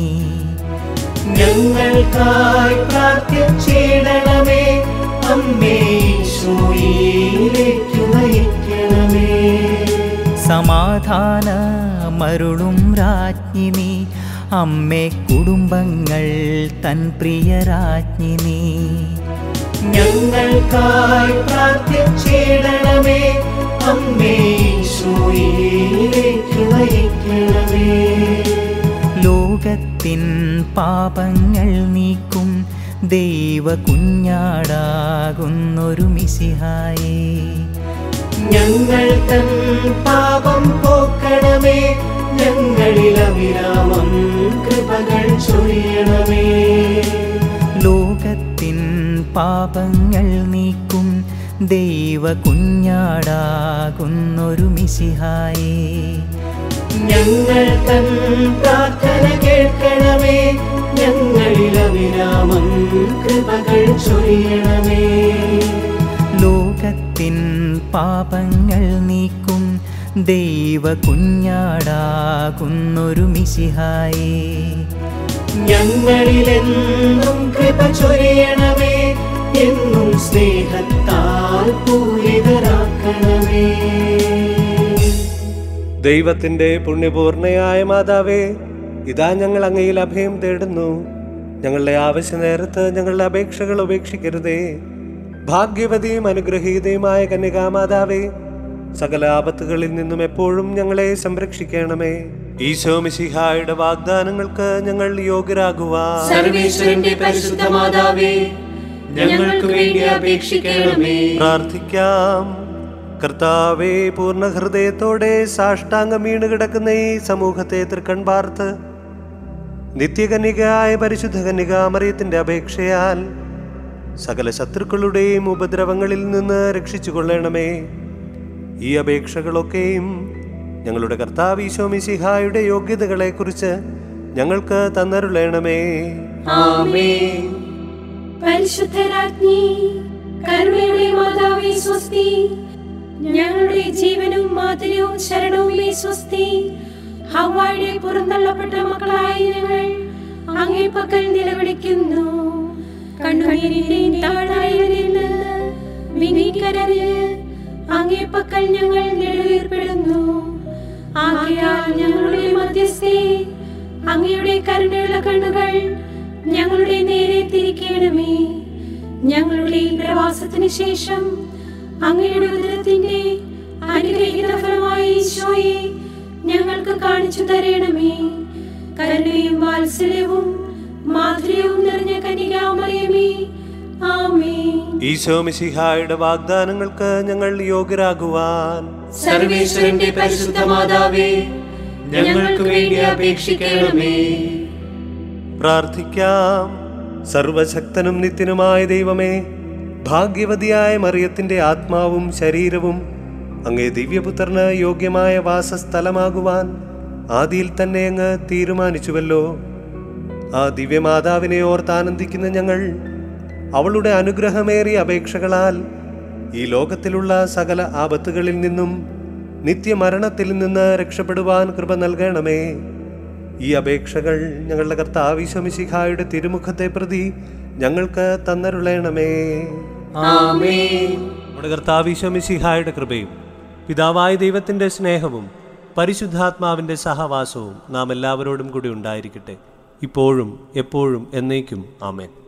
ഞങ്ങൾക്കായി പ്രാർത്ഥിച്ചിടണമേ അമ്മേ ഈശോയിലേക്ക് നയിക്കണമേ സമാധാന മരുളും രാജ്ഞി നീ അമ്മേ കുടുംബങ്ങൾ തൻ പ്രിയ രാജ്ഞി നീ ഞങ്ങൾക്കായി പ്രാർത്ഥിച്ചിടണമേ അമ്മേ ഈശോയിലേക്ക് നയിക്കണമേ ലോകത്തിൻ പാപങ്ങൾ നീക്കും ദൈവ കുഞ്ഞാടാകുന്നൊരു മിസിഹായേ ഞങ്ങൾ തൻ പാപം പോക്കണമേ ഞങ്ങളിൽ അവിരാമം കൃപകൾ ചൊരിയണമേ ലോകത്തിൻ പാപങ്ങൾ നീക്കും ദൈവ കുഞ്ഞാടാകുന്നൊരു മിസിഹായേ ഞങ്ങൾ തൻ പ്രാർത്ഥന കേൾക്കണമേ ഞങ്ങൾ ചൊരിയണമേ ലോകത്തിൻ പാപങ്ങൾ നീക്കും ദൈവ കുഞ്ഞാടാകുന്നൊരു മിശിഹായേ ഞങ്ങളിലെന്നും കൃപ ചൊരിയണമേ എന്നും സ്നേഹത്താൽ പൂരിതരാക്കണമേ ദൈവത്തിന്റെ പുണ്യപൂർണയായ മാതാവേ ഇതാ ഞങ്ങൾ അങ്ങയിൽ അഭയം തേടുന്നു ഞങ്ങളുടെ ആവശ്യ നേരത്ത് ഞങ്ങളുടെ അപേക്ഷകൾ ഉപേക്ഷിക്കരുതേ ഭാഗ്യവതിയും അനുഗ്രഹീതയുമായ കന്യകാമാതാവേ സകല ആപത്തുകളിൽ നിന്നും എപ്പോഴും ഞങ്ങളെ സംരക്ഷിക്കണമേ ഈശോ മിശിഹായുടെ വാഗ്ദാനങ്ങൾക്ക് ഞങ്ങൾ യോഗ്യരാകുവാൻ സർവേശ്വരന്റെ പരിശുദ്ധ മാതാവേ ഞങ്ങൾക്ക് വേണ്ടി അപേക്ഷിക്കണമേ പ്രാർത്ഥിക്കാം കർത്താവെ പൂർണ്ണ ഹൃദയത്തോടെ സാഷ്ടാംഗം വീണ് കിടക്കുന്ന ഈ സമൂഹത്തെ തൃക്കൺ പാർത്ത് നിത്യകന്യകയായ പരിശുദ്ധ കന്യകാമറിയത്തിന്റെ അപേക്ഷയാൽ സകല ശത്രുക്കളുടെയും ഉപദ്രവങ്ങളിൽ നിന്ന് രക്ഷിച്ചു കൊള്ളണമേ ഈ അപേക്ഷകളൊക്കെയും ഞങ്ങളുടെ കർത്താവ് ഈശോമിസിഹായുടെ യോഗ്യതകളെക്കുറിച്ച് ഞങ്ങൾക്ക് തന്നരുളേണമേ ആമേൻ പരിശുദ്ധരാജ്ഞി കരുണയുടെ മാതാവേ സ്വസ്തി ഞങ്ങളുടെ ജീവനും മാതിരിയും ശരണവുമേ സ്വസ്തി ഹവായുടെ പുറന്തള്ളപ്പെട്ട മക്കളായ ഞങ്ങൾ അങ്ങേ പക്കൽ നിലവിളിക്കുന്നു കണ്ണുനീരിന്റെയും താഴ്വരയിൽ നിന്ന് വിനീകരഞ്ഞ് അങ്ങേ പക്കൽ ഞങ്ങൾ നെടുവീർപ്പെടുന്നു ആകയാൽ ഞങ്ങളുടെ മധ്യസ്ഥേ അങ്ങയുടെ കരുണയുള്ള കണ്ണുകൾ ഞങ്ങളുടെ നേരെ തിരിക്കണമേ ഞങ്ങളുടെ ഈ പ്രവാസത്തിന് ശേഷം അങ്ങയുടെ ഉദരത്തിന്റെ അനുഗ്രഹീത ഫലമായ ഈശോയെ ഞങ്ങൾക്ക് കാണിച്ചു തരണമേ കരുണയും വാത്സല്യവും മാധുര്യവും നിറഞ്ഞ കനികാമറിയമേ ആമേ ഈശോ മിശിഹായുടെ വാഗ്ദാനങ്ങൾക്ക് ഞങ്ങൾ യോഗ്യരാകുവാൻ സർവേശ്വരന്റെ പരിശുദ്ധ മാതാവേ ഞങ്ങൾക്ക് വേണ്ടി അപേക്ഷിക്കണമേ പ്രാർത്ഥിക്കാം സർവശക്തനും നിത്യനുമായ ദൈവമേ ഭാഗ്യവതിയായ മറിയത്തിന്റെ ആത്മാവും ശരീരവും അങ്ങേ ദിവ്യപുത്രന് യോഗ്യമായ വാസസ്ഥലമാകുവാൻ ആദിയിൽ തന്നെ അങ്ങ് തീരുമാനിച്ചുവല്ലോ ആ ദിവ്യമാതാവിനെ ഓർത്താനന്ദിക്കുന്ന ഞങ്ങൾ അവളുടെ അനുഗ്രഹമേറിയ അപേക്ഷകളാൽ ഈ ലോകത്തിലുള്ള സകല ആപത്തുകളിൽ നിന്നും നിത്യമരണത്തിൽ നിന്ന് രക്ഷപ്പെടുവാൻ കൃപ നൽകണമേ ഈ അപേക്ഷകൾ ഞങ്ങളുടെ കർത്താവിശ്വമിശിഖായുടെ തിരുമുഖത്തെ പ്രതി ഞങ്ങൾക്ക് തന്നരുളേണമേ ആമേൻ നമ്മുടെ കർത്താവിശ്വമിശിഹായുടെ കൃപയും പിതാവായ ദൈവത്തിന്റെ സ്നേഹവും പരിശുദ്ധാത്മാവിന്റെ സഹവാസവും നാം എല്ലാവരോടും കൂടി ഉണ്ടായിരിക്കട്ടെ ഇപ്പോഴും എപ്പോഴും എന്നേക്കും ആമേൻ